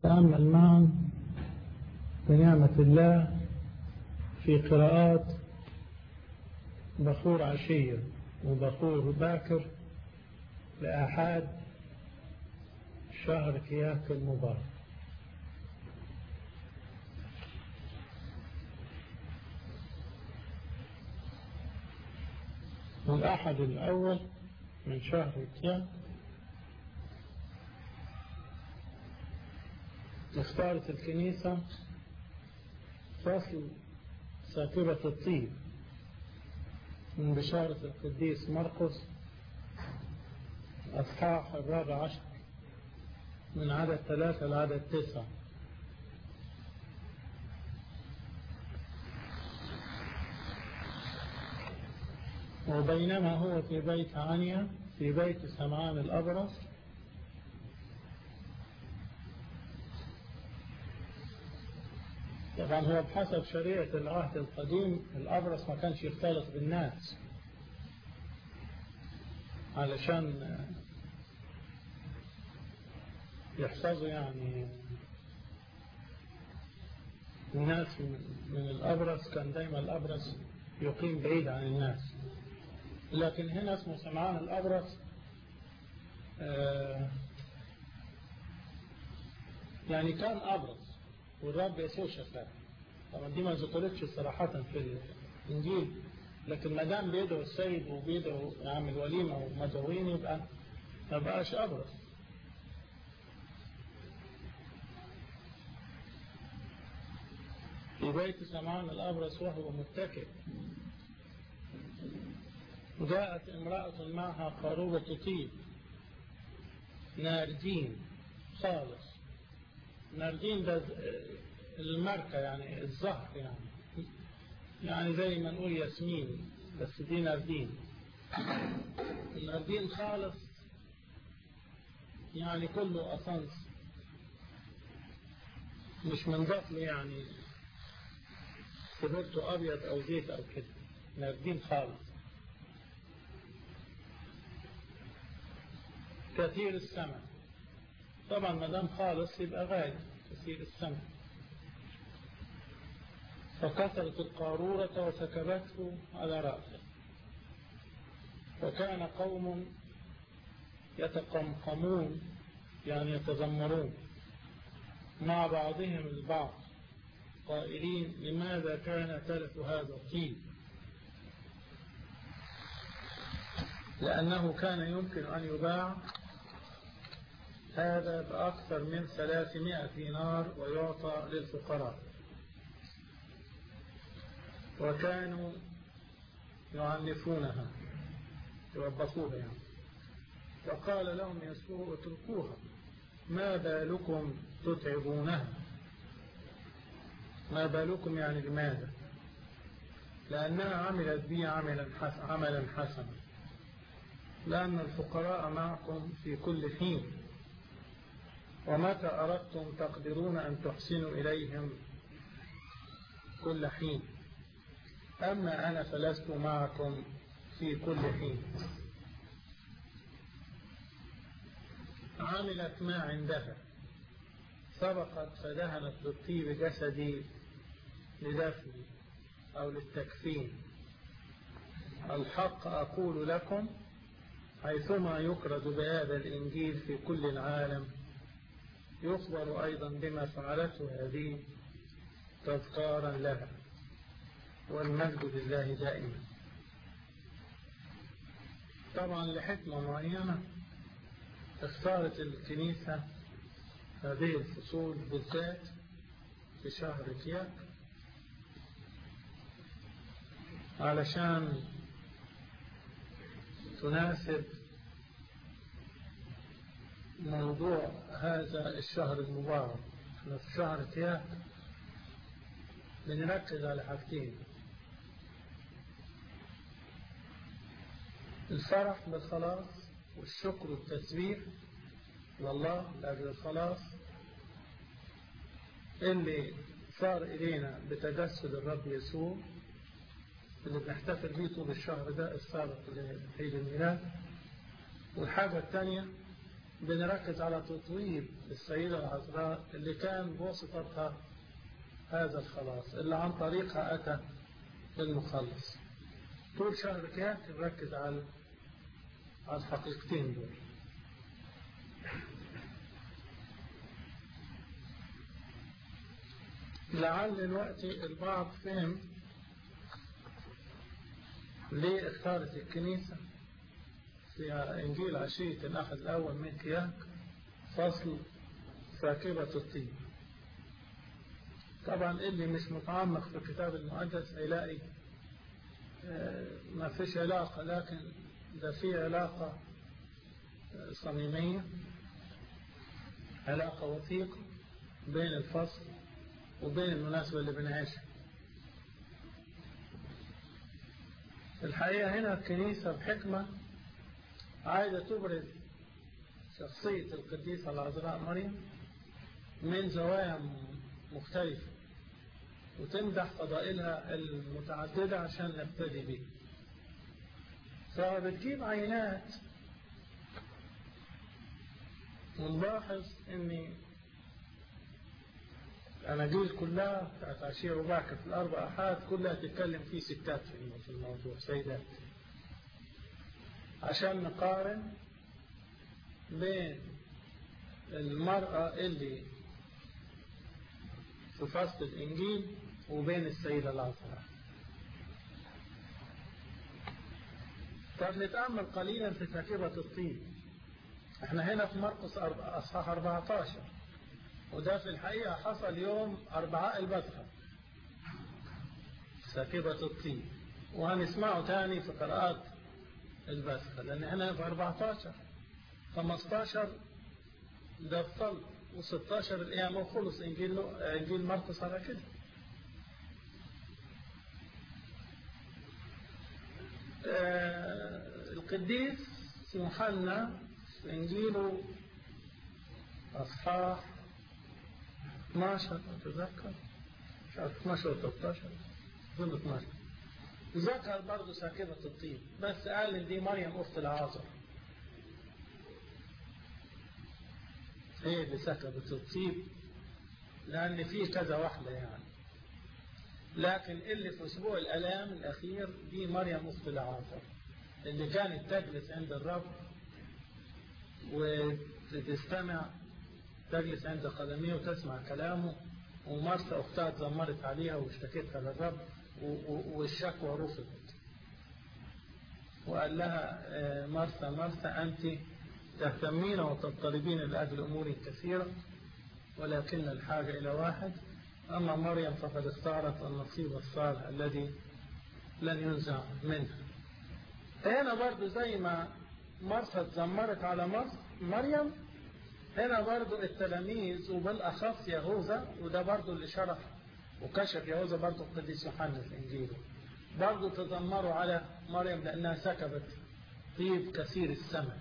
تأمل معا بنعمة الله في قراءات بخور عشية وبخور باكر لآحاد شهر كياك المبارك الأحد الأول من شهر كياك اختارت الكنيسة فصل ساكبة الطيب من بشارة القديس مرقس أصحاح الرابع عشر من عدد ثلاثة لعدد تسعة وبينما هو في بيت عنيا في بيت سمعان الأبرص طبعا هو بحسب شريعة العهد القديم الأبرص ما كانش يختلط بالناس علشان يحفظوا يعني الناس من الأبرص كان دايما الأبرص يقيم بعيد عن الناس لكن هنا اسمه سمعان الأبرص يعني كان أبرص والرب يسوع شفاه طبعا دي ما ذكرتش صراحة في الإنجيل لكن ما دام بيدعو السيد وبيدعو يعمل وليمة ومدعوين يبقى ما بقاش أبرص في بيت سمعان الأبرص وهو متكئ جاءت امرأة معها قارورة طيب ناردين خالص ناردين ده الماركة يعني الزهر يعني يعني زي ما نقول ياسمين بس دي ناردين الناردين خالص يعني كله أسانس مش منضاف له يعني سبرته أبيض أو زيت أو كده ناردين خالص كثير السماء طبعا ما دام خالص يبقى غالي كثير السماء فكسرت القارورة وسكبته على رأسه وكان قوم يتقمقمون يعني يتذمرون مع بعضهم البعض قائلين لماذا كان تلف هذا الطيب لأنه كان يمكن أن يباع هذا بأكثر من ثلاثمائة دينار ويعطى للفقراء وكانوا يعنفونها يوبخوها يعني فقال لهم يسوع اتركوها ما بالكم تتعبونها ما بالكم يعني لماذا لأنها عملت بي عملا حسنا, عملا حسنا لأن الفقراء معكم في كل حين ومتى أردتم تقدرون أن تحسنوا إليهم كل حين أما أنا فلست معكم في كل حين عملت ما عندها سبقت فدهنت بالطيب جسدي لدفني أو للتكفين الحق أقول لكم حيثما يكرز بهذا الإنجيل في كل العالم يخبر أيضا بما فعلته هذه تذكارا لها والمجد لله دائما طبعا لحكمة معينة اختارت الكنيسة هذه الفصول بالذات في شهر كياك علشان تناسب موضوع هذا الشهر المبارك احنا في شهر كياك بنركز على حاجتين الفرح بالخلاص والشكر والتسبيح لله لأجل الخلاص اللي صار إلينا بتجسد الرب يسوع اللي بنحتفل بيه طول الشهر ده السابق لعيد الميلاد والحاجة الثانية بنركز على تطويب السيدة العذراء اللي كان بواسطتها هذا الخلاص اللي عن طريقها أتى المخلص طول شهر كياك نركز على على الحقيقتين دول لعل الوقت البعض فهم ليه اختارت الكنيسة في إنجيل عشية الأحد الأول من كياك فصل ساكبة الطين طبعا اللي مش متعمق في الكتاب المقدس هيلاقي ما فيش علاقة لكن ده في علاقة صميمية علاقة وثيقة بين الفصل وبين المناسبة اللي بنعيشها الحقيقة هنا الكنيسة بحكمة عايزة تبرز شخصية القديسة العذراء مريم من زوايا مختلفة وتمدح فضائلها المتعددة عشان نبتدي بيه فبتجيب عينات ونلاحظ ان الأناجيل كلها بتاعت عشية وباكر في الأربع أحاد كلها تتكلم فيه ستات في الموضوع سيدات عشان نقارن بين المرأة اللي في فصل الإنجيل وبين السيدة العذراء طب نتأمل قليلا في ساكبة الطين احنا هنا في مرقس أصحاح 14 وده في الحقيقة حصل يوم أربعاء البدخة ساكبة الطين وهنسمعه تاني في قراءات البدخة لأن احنا في 14 15 ده الصلب و16 القيامة وخلص إنجيل إنجيل مرقس على كده آه القديس يوحنا في إنجيله أصحاح 12 أتذكر مش عارف 12 ولا 13 أظن 12 ذكر برضه ساكبة الطين بس قال إن دي مريم أخت العازر هي اللي سكبت الطيب لأن في كذا واحدة يعني لكن اللي في أسبوع الألام الأخير دي مريم أخت العازر اللي كانت تجلس عند الرب وتستمع تجلس عند قدميه وتسمع كلامه ومرسى أختها تزمرت عليها واشتكتها للرب والشكوى رفضت وقال لها مرسى مرسى أنت تهتمين وتضطربين لأجل أمور كثيرة ولكن الحاجة إلى واحد أما مريم فقد اختارت النصيب الصالح الذي لن ينزع منها هنا برضو زي ما مرسى تزمرت على مريم هنا برضو التلاميذ وبالأخص يهوذا وده برضو اللي شرح وكشف يهوذا برضو القديس يوحنا في إنجيله برضو تذمروا على مريم لأنها سكبت طيب كثير الثمن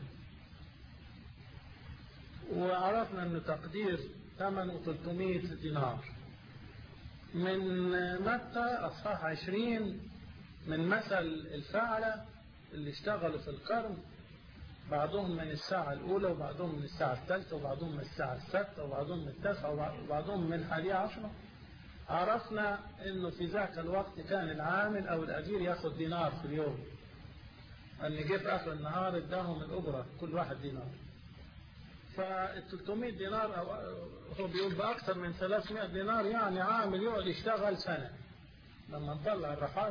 وعرفنا أن تقدير ثمنه 300 دينار من متى أصحاح 20 من مثل الفعلة اللي اشتغلوا في القرن بعضهم من الساعة الأولى وبعضهم من الساعة الثالثة وبعضهم من الساعة السادسة وبعضهم من التاسعة وبعضهم من الحادية عشرة عرفنا أنه في ذاك الوقت كان العامل أو الأجير ياخد دينار في اليوم أن جه في آخر النهار اداهم الأجرة كل واحد دينار فال 300 دينار أو هو بيقول بأكثر من 300 دينار يعني عامل يقعد يشتغل سنة لما نطلع الراحات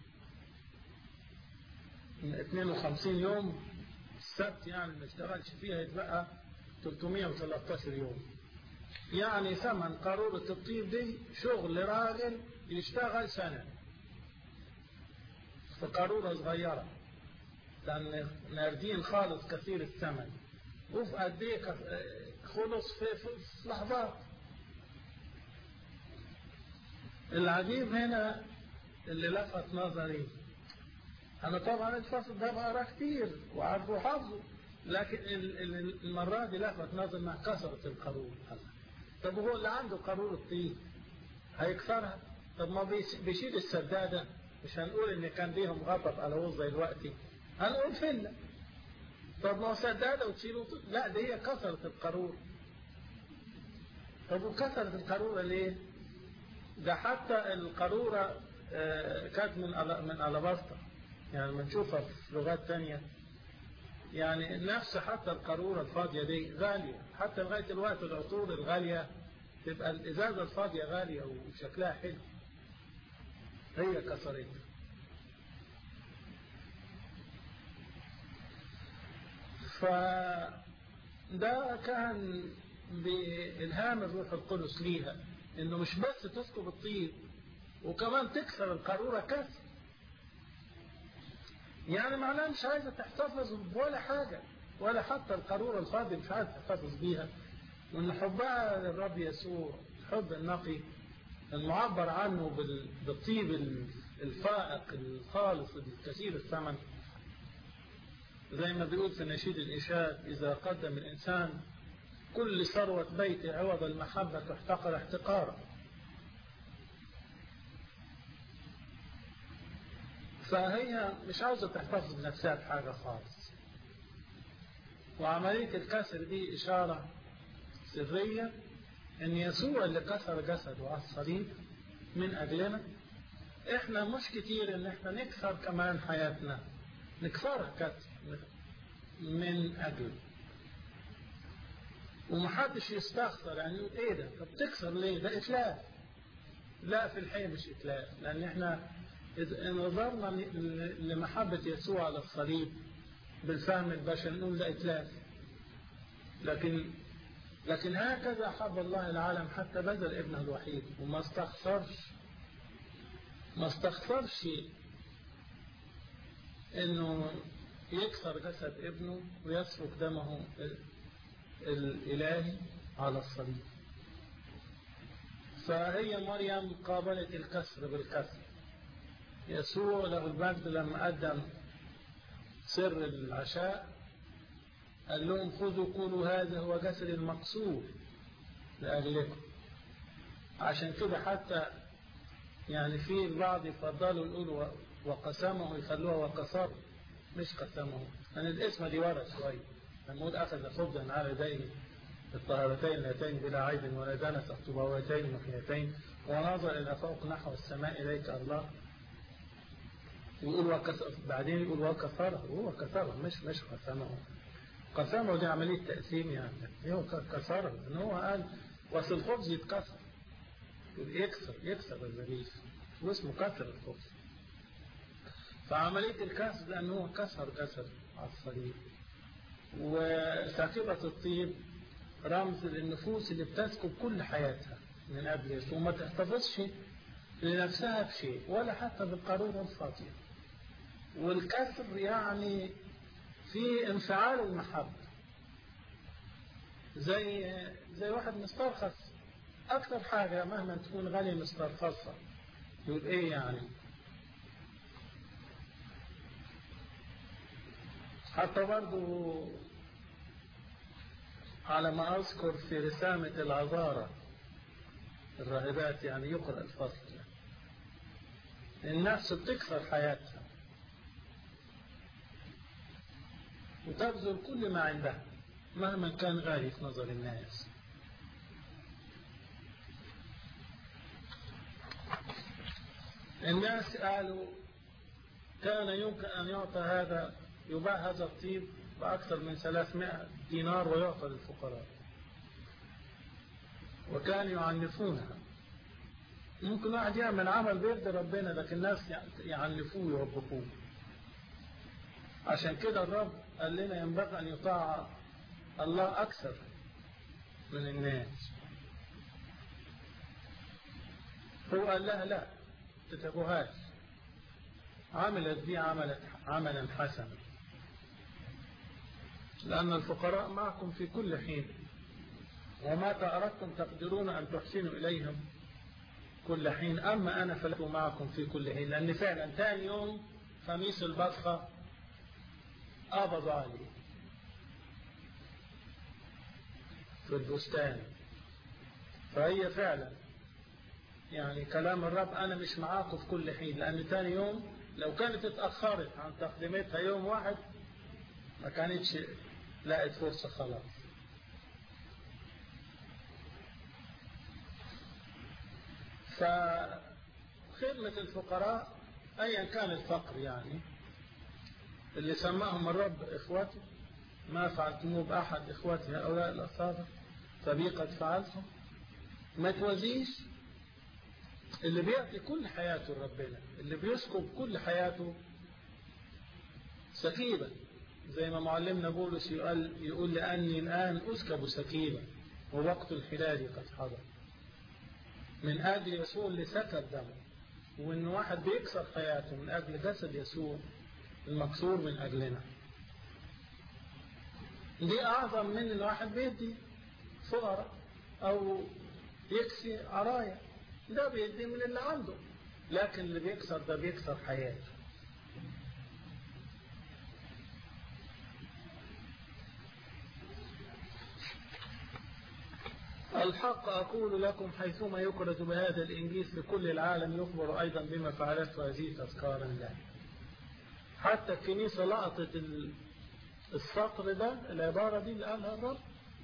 من 52 يوم السبت يعني ما اشتغلش فيها يتبقى 313 يوم يعني ثمن قارورة الطيب دي شغل راجل يشتغل سنة في قارورة صغيرة لأن ناردين خالص كثير الثمن وفي قد ايه خلص في, في, في لحظات العجيب هنا اللي لفت نظري أنا طبعا الفصل ده بقرا كتير وعارفه حافظه لكن المرة دي لفت نظر مع كثرة القارورة طب هو اللي عنده قارورة طين هيكسرها طب ما بيشيل السدادة مش هنقول ان كان ليهم غضب على وز زي الوقت هنقول فله طب ما هو سدادة وتشيله لا دي هي كسرت القارورة طب وكسرت القارورة ليه؟ ده حتى القارورة كانت من من ألاباستا يعني لما نشوفها في لغات تانية يعني نفس حتى القارورة الفاضية دي غالية حتى لغاية الوقت العطور الغالية تبقى الإزازة الفاضية غالية وشكلها حلو هي كسرتها فده كان بإلهام الروح القدس ليها إنه مش بس تسكب الطيب وكمان تكسر القارورة كسر يعني معناها مش عايزة تحتفظ بولا حاجة ولا حتى القارورة الفاضية مش عايزة تحتفظ بيها وإن حبها للرب يسوع الحب النقي المعبر عنه بالطيب الفائق الخالص الكثير الثمن زي ما بيقول في نشيد الإشاد إذا قدم الإنسان كل ثروة بيت عوض المحبة تحتقر احتقارا فهي مش عاوزة تحتفظ بنفسها بحاجة خالص وعملية الكسر دي إشارة سرية إن يسوع اللي كسر جسده على الصليب من أجلنا إحنا مش كتير إن إحنا نكسر كمان حياتنا نكسرها كسر من أجله ومحدش يستخسر يعني يقول ايه ده طب تكسر ليه ده اتلاف لا في الحقيقه مش اتلاف لان احنا اذا نظرنا لمحبه يسوع على الصليب بالفهم البشري نقول ده اتلاف لكن لكن هكذا حب الله العالم حتى بذل ابنه الوحيد وما استخسرش ما استخسرش انه يكسر جسد ابنه ويسفك دمه الإلهي على الصليب فهي مريم قابلت الكسر بالكسر يسوع له المجد لما قدم سر العشاء قال لهم خذوا كلوا هذا هو جسد المقصود لأجلكم عشان كده حتى يعني في البعض يفضلوا يقولوا وقسمه يخلوها وقصر مش قسمه لأن يعني الاسم دي ورا شويه نمود أخذ خبزا على يديه الطهارتين اللتين بلا عيب ولا دنس الطباوتين مخيتين ونظر إلى فوق نحو السماء إليك الله ويقول وكسر بعدين يقول وكسره وهو كسره مش مش قسمه قسمه دي عملية تقسيم يعني هو كسره إن هو قال وصل الخبز يتكسر يكسر يكسر الرغيف واسمه كسر الخبز فعملية الكسر لأنه هو كسر كسر على الصليب وساكبة الطيب رمز للنفوس اللي بتسكب كل حياتها من قبل يسوع وما تحتفظش لنفسها بشيء ولا حتى بالقارورة الفاضية والكسر يعني في انفعال المحبة زي زي واحد مسترخص أكثر حاجة مهما تكون غالية مسترخصة يقول إيه يعني حتى برضو على ما أذكر في رسامة العذارة الراهبات يعني يقرأ الفصل النفس بتكسر حياتها وتبذل كل ما عندها مهما كان غالي في نظر الناس الناس قالوا كان يمكن أن يعطى هذا يباع هذا الطيب بأكثر من 300 دينار ويعطى للفقراء وكانوا يعنفونها ممكن واحد يعمل عمل بيرضي ربنا لكن الناس يعنفوه ويوبخوه عشان كده الرب قال لنا ينبغي أن يطاع الله أكثر من الناس هو قال لها لا تتبوهاش عملت بي عملت عملا حسنا لأن الفقراء معكم في كل حين ومتى أردتم تقدرون أن تحسنوا إليهم كل حين أما أنا فلست معكم في كل حين لأن فعلا ثاني يوم خميس البصخة قبض عليه في البستان فهي فعلا يعني كلام الرب أنا مش معاكم في كل حين لأن ثاني يوم لو كانت اتأخرت عن تقديمتها يوم واحد ما كانتش لقت فرصة خلاص فخدمة الفقراء أيا كان الفقر يعني اللي سماهم الرب إخوته ما فعلتموه بأحد إخوتي هؤلاء الأصابع فبي قد فعلتم ما توزيش اللي بيعطي كل حياته لربنا اللي بيسكب كل حياته سكيبة زي ما معلمنا بولس يقول, يقول لأني الآن أسكب سكيبة ووقت الحلال قد حضر من أجل يسوع اللي سكب دمه وإن واحد بيكسر حياته من أجل جسد يسوع المكسور من أجلنا دي أعظم من إن واحد بيدي فقراء أو يكسي عرايا ده بيدي من اللي عنده لكن اللي بيكسر ده بيكسر حياته الحق أقول لكم حيثما يكرز بهذا الإنجيل في كل العالم يخبر أيضا بما فعلته هذه تذكارا له حتى الكنيسة لقطت السطر ده العبارة دي اللي قالها الرب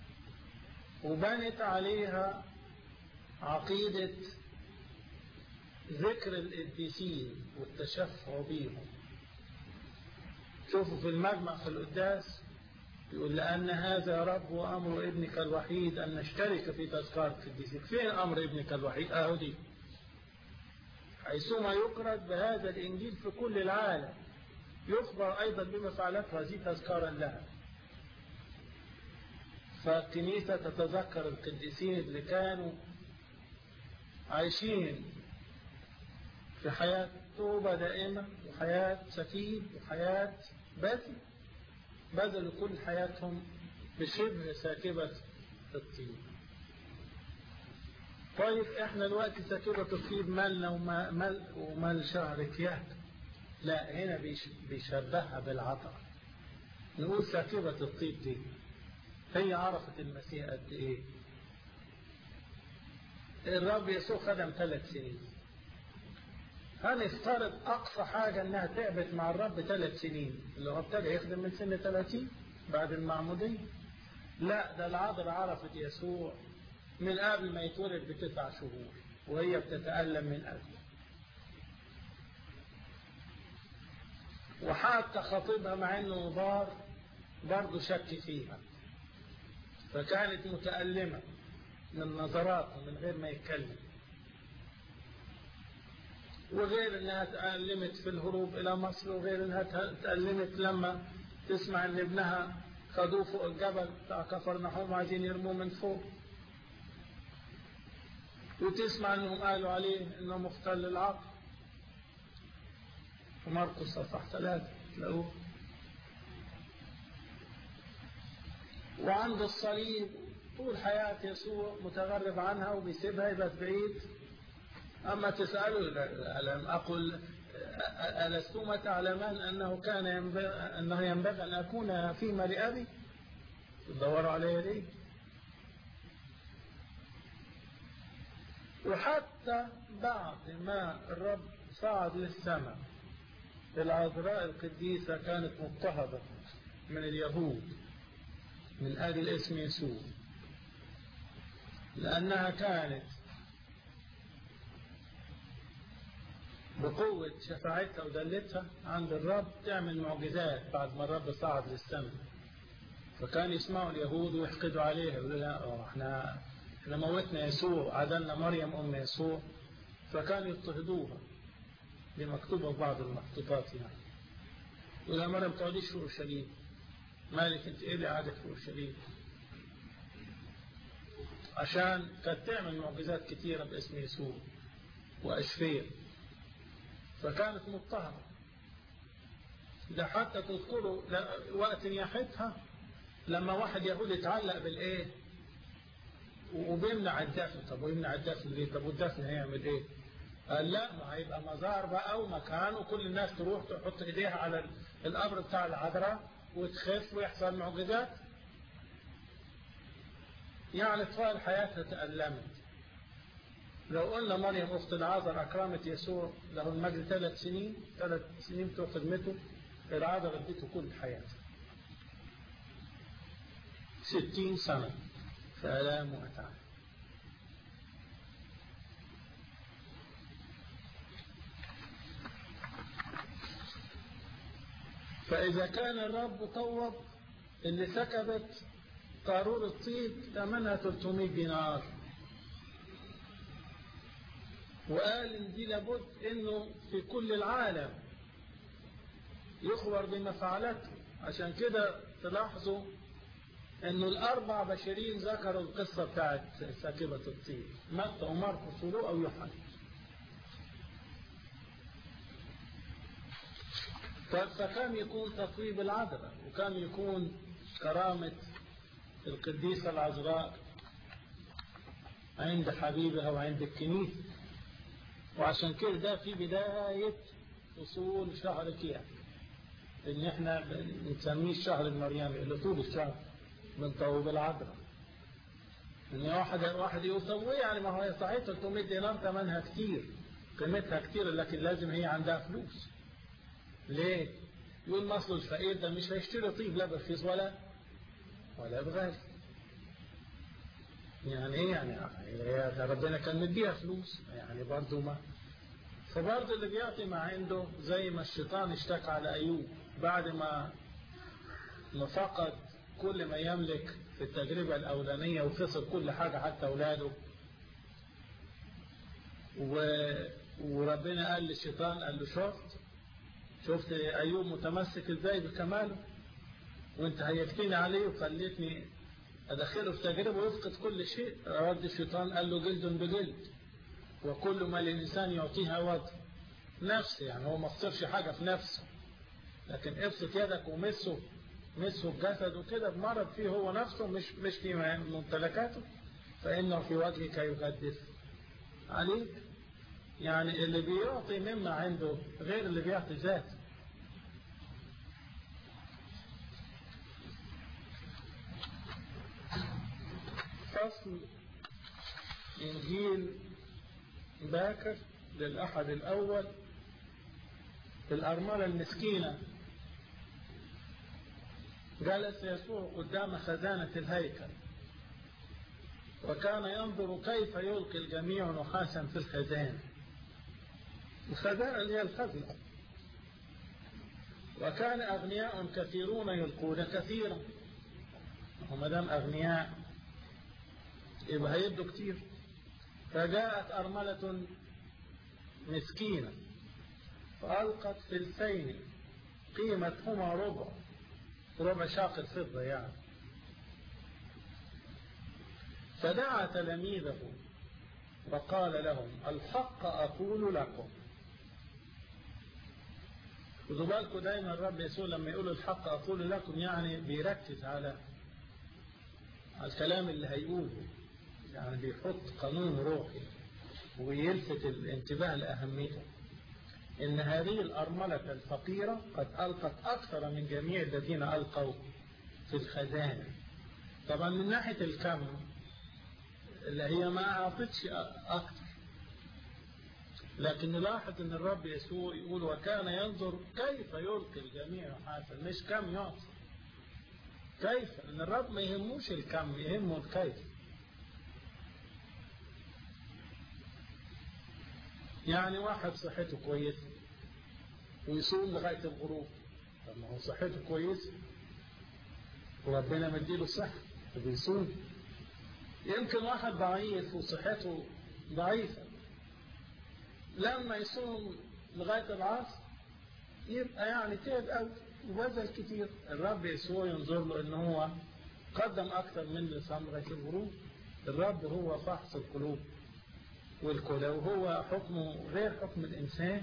وبنت عليها عقيدة ذكر القديسين والتشفع بيهم شوفوا في المجمع في القداس يقول لأن هذا رب وأمر ابنك الوحيد أن نشترك في تذكار القديسين فين أمر ابنك الوحيد أهو دي حيثما يقرأ بهذا الإنجيل في كل العالم يخبر أيضا بما فعلته هذه تذكارا لها فالكنيسة تتذكر القديسين اللي كانوا عايشين في حياة توبة دائمة وحياة سكيب وحياة باتي بذلوا كل حياتهم بشبه ساكبة الطين طيب احنا الوقت ساكبة الطين مالنا ومال, ومال شهر كياك لا هنا بيشبهها بالعطر نقول ساكبة الطيب دي هي عرفت المسيح قد ايه الرب يسوع خدم ثلاث سنين هنفترض أقصى حاجة أنها تعبت مع الرب ثلاث سنين اللي هو ابتدى يخدم من سن 30 بعد المعمودية لا ده العذراء عرفت يسوع من قبل ما يتولد بتسع شهور وهي بتتألم من أجله وحتى خطيبها مع انه ضار برضه شك فيها فكانت متألمة من نظراته من غير ما يتكلم وغير انها تألمت في الهروب الى مصر وغير انها تألمت لما تسمع ان ابنها خدوه فوق الجبل بتاع كفر نحوم عايزين يرموه من فوق وتسمع انهم قالوا عليه انه مختل العقل في مرقس صفحة ثلاثة تلاقوه وعند الصليب طول حياة يسوع متغرب عنها وبيسيبها يبقى بعيد أما تسألوا ألم أقل ألستما تعلمان أنه كان ينبغي أنه ينبغي أن أكون فيما لأبي تدوروا علي ليه وحتى بعد ما الرب صعد للسماء العذراء القديسة كانت مضطهدة من اليهود من أجل اسم يسوع لأنها كانت بقوة شفاعتها ودلتها عند الرب تعمل معجزات بعد ما الرب صعد للسماء فكان يسمعوا اليهود ويحقدوا عليها يقولوا لا احنا احنا موتنا يسوع عدلنا مريم ام يسوع فكانوا يضطهدوها دي مكتوبة في بعض المخطوطات يعني يقول لها مريم تقعديش في اورشليم مالك انت ايه اللي قعدت في اورشليم عشان كانت تعمل معجزات كثيرة باسم يسوع وأشفية فكانت مضطهدة ده حتى تذكروا وقت نياحتها لما واحد يهودي يتعلق بالايه وبيمنع الدفن طب ويمنع الدفن ليه طب والدفن هيعمل ايه قال لا ما هيبقى مزار بقى ومكان وكل الناس تروح تحط ايديها على القبر بتاع العذراء وتخف ويحصل معجزات يعني طوال حياتها تألمت لو قلنا مريم أخت العذر أكرمت يسوع له المجد ثلاث سنين ثلاث سنين بتوع خدمته العذر اديته كل حياته ستين سنة في آلام وأتعاب فإذا كان الرب طوب اللي سكبت قارورة طيب ثمنها 300 دينار وقال إن دي لابد إنه في كل العالم يخبر بما فعلته عشان كده تلاحظوا إنه الأربع بشرين ذكروا القصة بتاعت ساكبة الطيب متى وماركوس ولوقا ويوحنا فكان يكون تطيب العذراء وكان يكون كرامة القديسة العذراء عند حبيبها وعند الكنيسة وعشان كده ده في بداية فصول شهر كيان ان احنا بنسميه الشهر المريمي اللي طول الشهر بنطوب العذراء ان واحد واحد يقول طب ايه يعني ما هو صحيح 300 دينار ثمنها كتير قيمتها كتير لكن لازم هي عندها فلوس ليه؟ يقول مصر الفقير ده مش هيشتري طيب لا برخيص ولا ولا بغالي يعني ايه يعني ربنا كان مديها فلوس يعني برضه ما فبرضه اللي بيعطي ما عنده زي ما الشيطان اشتكى على ايوب بعد ما ما فقد كل ما يملك في التجربة الأولانية وخسر كل حاجة حتى أولاده و... وربنا قال للشيطان قال له شفت شفت أيوب متمسك ازاي بكماله وانت هيفتني عليه وخليتني أدخله في تجربة ويفقد كل شيء رد الشيطان قال له جلد بجلد وكل ما الإنسان يعطيه عوض نفسه يعني هو ما خسرش حاجة في نفسه لكن ابسط يدك ومسه مسه بجسده كده بمرض فيه هو نفسه مش مش في ممتلكاته فإنه في وجهك يغدف عليك يعني اللي بيعطي مما عنده غير اللي بيعطي ذاته فصل إنجيل باكر للأحد الأول الأرملة المسكينة جلس يسوع قدام خزانة الهيكل وكان ينظر كيف يلقي الجميع نحاسا في الخزانة الخزانة اللي هي الخزنة وكان أغنياء كثيرون يلقون كثيرا وما دام أغنياء يبقى هيدوا كتير فجاءت أرملة مسكينة فألقت فلسين قيمتهما ربع ربع شاق الفضة يعني فدعا تلاميذه وقال لهم الحق أقول لكم خدوا بالكم دايما الرب يسوع لما يقول الحق أقول لكم يعني بيركز على الكلام اللي هيقوله يعني بيحط قانون روحي ويلفت الانتباه لأهميته إن هذه الأرملة الفقيرة قد ألقت أكثر من جميع الذين ألقوا في الخزانة طبعا من ناحية الكم اللي هي ما أعطتش أكثر لكن نلاحظ أن الرب يسوع يقول وكان ينظر كيف يلقي الجميع حسن مش كم يعطي كيف أن الرب ما يهموش الكم يهمه الكيف يعني واحد صحته كويسة ويصوم لغاية الغروب طب ما هو صحته كويسة وربنا مديله صحة فبيصوم يمكن واحد ضعيف وصحته ضعيفة لما يصوم لغاية العصر يبقى يعني تعب قوي وبذل كتير الرب يسوع ينظر له ان هو قدم اكثر من صام لغاية الغروب الرب هو فحص القلوب والكلى وهو حكمه غير حكم الإنسان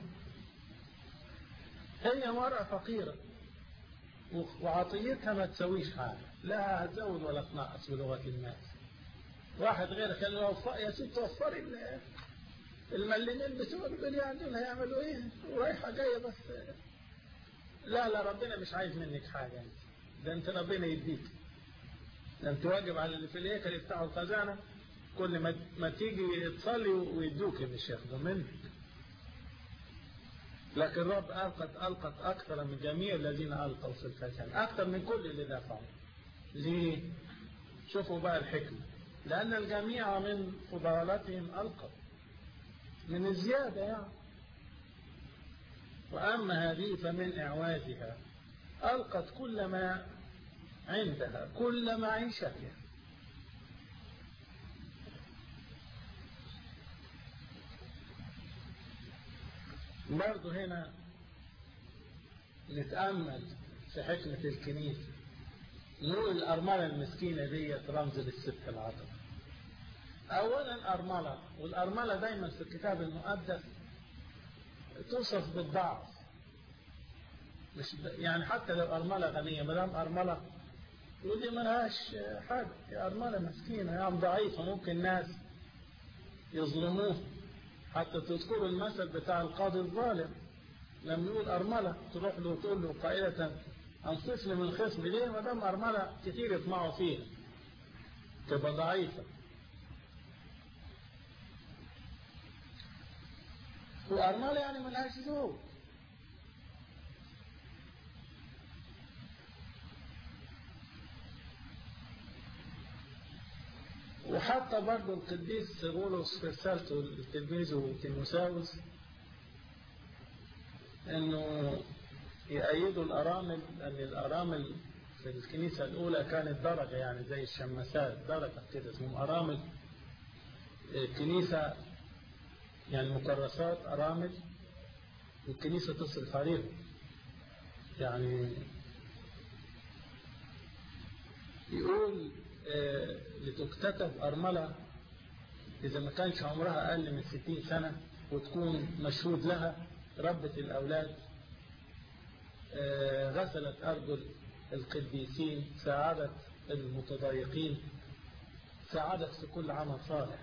هي مرأة فقيرة وعطيتها ما تسويش حاجة لا هتزود ولا تنقص بلغة الناس واحد غيرك قال له يا ست وفري الملمين بتوع البليان دول هيعملوا ايه ورايحة جاية بس لا لا ربنا مش عايز منك حاجة ده انت ربنا يديك ده انت واجب على اللي في الهيكل يفتحوا الخزانة كل ما ما تيجي تصلي ويدوك مش ياخدوا منك لكن الرب ألقت ألقت أكثر من جميع الذين ألقوا في الخزانة أكثر من كل اللي دفعوا ليه؟ شوفوا بقى الحكمة لأن الجميع من فضالتهم ألقوا من الزيادة يعني وأما هذه فمن إعوازها ألقت كل ما عندها كل معيشتها برضه هنا نتأمل في حكمة الكنيسة نقول الأرملة المسكينة ديت رمز للست العذراء أولا أرملة والأرملة دايما في الكتاب المقدس توصف بالضعف مش يعني حتى لو أرملة غنية ما دام أرملة ودي ملهاش حاجة يا أرملة مسكينة يعني ضعيفة ممكن ناس يظلموه حتى تذكروا المثل بتاع القاضي الظالم لما يقول أرملة تروح له وتقول له قائلة أنصف لي من خصمي ليه ما دام أرملة كتير يطمعوا فيها تبقى ضعيفة وأرملة يعني ملهاش زوج وحتى برضه القديس بولس في رسالته لتلميذه تيموساوس انه يأيدوا الأرامل لأن الأرامل في الكنيسة الأولى كانت درجة يعني زي الشماسات درجة كده اسمهم أرامل الكنيسة يعني مكرسات أرامل والكنيسة تصرف عليهم يعني يقول آه لتكتتب أرملة إذا ما كانش عمرها أقل من ستين سنة وتكون مشهود لها ربة الأولاد آه غسلت أرجل القديسين ساعدت المتضايقين ساعدت في كل عمل صالح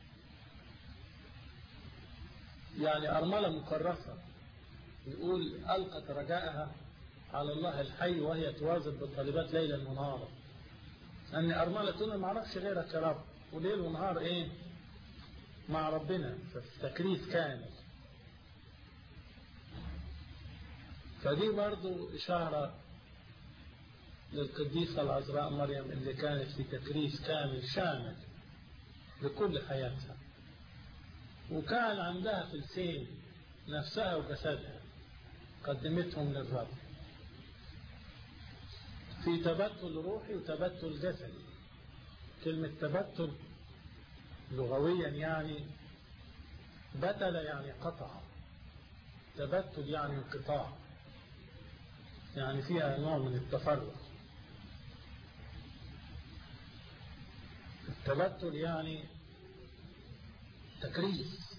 يعني أرملة مكرسة يقول ألقت رجاءها على الله الحي وهي تواظب بالطالبات ليلا ونهارا أن أرملة تقول ما أعرفش غيرك يا رب وليل ونهار إيه مع ربنا في تكريس كامل فدي برضو إشارة للقديسة العذراء مريم اللي كانت في تكريس كامل شامل لكل حياتها وكان عندها فلسين نفسها وجسدها قدمتهم للرب في تبتل روحي وتبتل جسدي كلمة تبتل لغويا يعني بتل يعني قطع تبتل يعني انقطاع يعني فيها نوع من التفرق التبتل يعني تكريس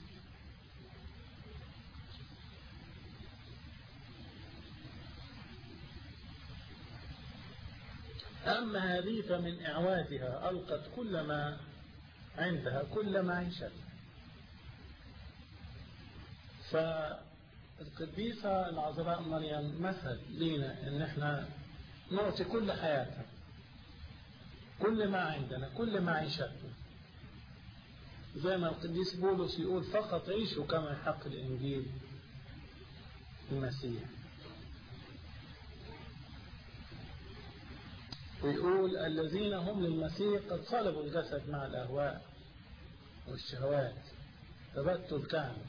أما هذه فمن إعوادها ألقت كل ما عندها كل ما عيشتها فالقديسة العذراء مريم مثل لينا إن إحنا نعطي كل حياتنا كل ما عندنا كل ما عيشتنا زي ما القديس بولس يقول فقط عيشوا كما يحق الإنجيل المسيح ويقول الذين هم للمسيح قد صلبوا الجسد مع الأهواء والشهوات تبتل كامل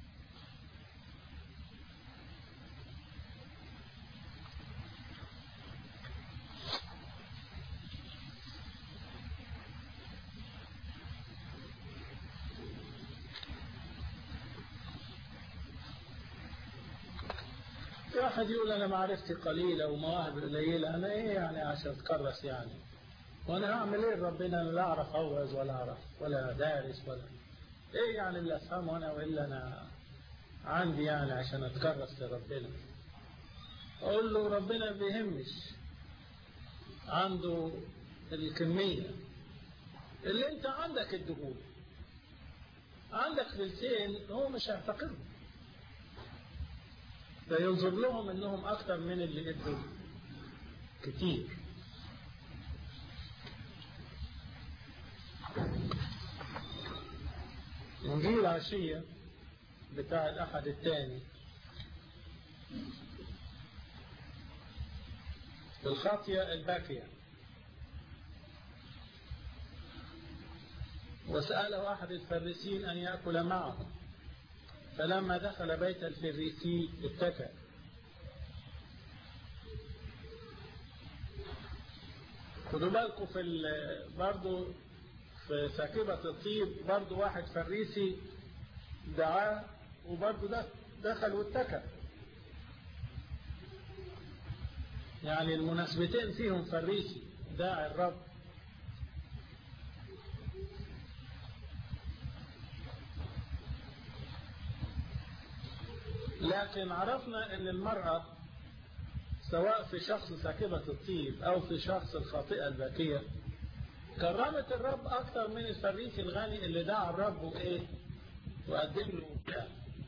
واحد يقول أنا معرفتي قليلة ومواهب قليلة أنا إيه يعني عشان أتكرس يعني وأنا هعمل إيه ربنا أنا لا أعرف أوعظ ولا أعرف ولا دارس ولا إيه يعني اللي أفهمه أنا وإلا أنا عندي يعني عشان أتكرس لربنا أقول له ربنا بيهمش عنده الكمية اللي أنت عندك الدهون عندك فلسين هو مش هيعتقدهم فينظر لهم انهم اكتر من اللي ادوا كتير انجيل العشية بتاع الاحد الثاني الخاطية الباكية وسأله أحد الفريسين أن يأكل معه فلما دخل بيت الفريسي اتكأ خدوا بالكم في برضه في ساكبة الطيب برضه واحد فريسي دعاه وبرضه ده دخل واتكأ يعني المناسبتين فيهم فريسي داعي الرب لكن عرفنا ان المرأة سواء في شخص ساكبة الطيب او في شخص الخاطئة الباكية كرمت الرب اكثر من الفريسي الغني اللي دعا الرب وايه وقدم له وبتاع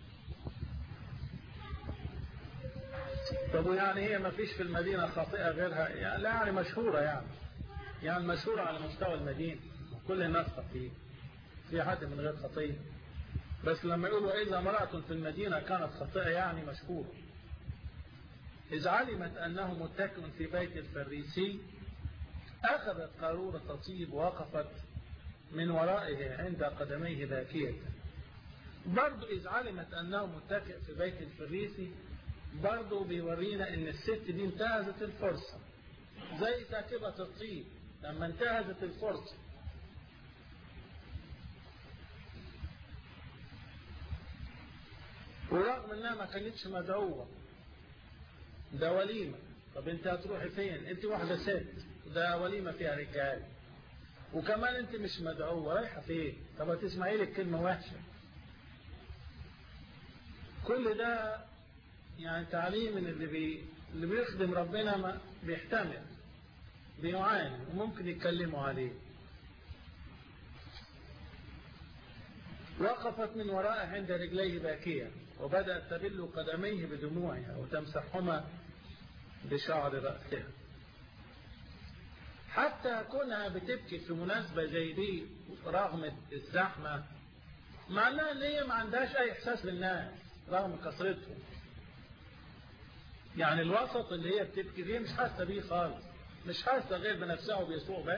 طب يعني هي ما فيش في المدينة خاطئة غيرها يعني لا يعني مشهورة يعني يعني مشهورة على مستوى المدينة كل الناس خطيئة في حد من غير خطيئة بس لما يقولوا إذا امرأة في المدينة كانت خطيئة يعني مشهورة إذ علمت أنه متكئ في بيت الفريسي أخذت قارورة طيب ووقفت من ورائه عند قدميه باكية برضو إذ علمت أنه متكئ في بيت الفريسي برضو بيورينا ان الست دي انتهزت الفرصة زي ساكبة الطيب لما انتهزت الفرصة ورغم انها ما كانتش مدعوة ده وليمة طب انت هتروحي فين انت واحدة ست ده وليمة فيها رجال وكمان انت مش مدعوة رايحة فين طب هتسمعي لك كلمة وحشة كل ده يعني تعليم ان اللي بي اللي بيخدم ربنا ما بيحتمل بيعاني وممكن يتكلموا عليه وقفت من وراءه عند رجليه باكية وبدأت تبل قدميه بدموعها وتمسحهما بشعر رأسها حتى كونها بتبكي في مناسبة زي دي رغم الزحمة معناها ان هي ما عندهاش اي احساس للناس رغم كثرتهم يعني الوسط اللي هي بتبكي فيه مش حاسه بيه خالص مش حاسه غير بنفسها وبيسوع بس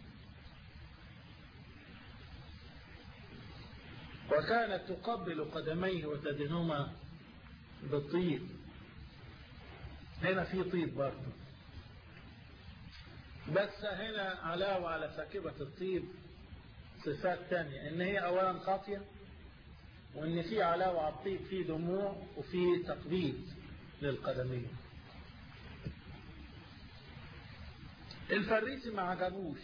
وكانت تقبل قدميه وتدهنهما بالطيب هنا في طيب برضه بس هنا علاوة على ساكبة الطيب صفات تانية ان هي اولا خاطية وان في علاوة على الطيب في دموع وفي تقبيل للقدمين الفريسي ما عجبوش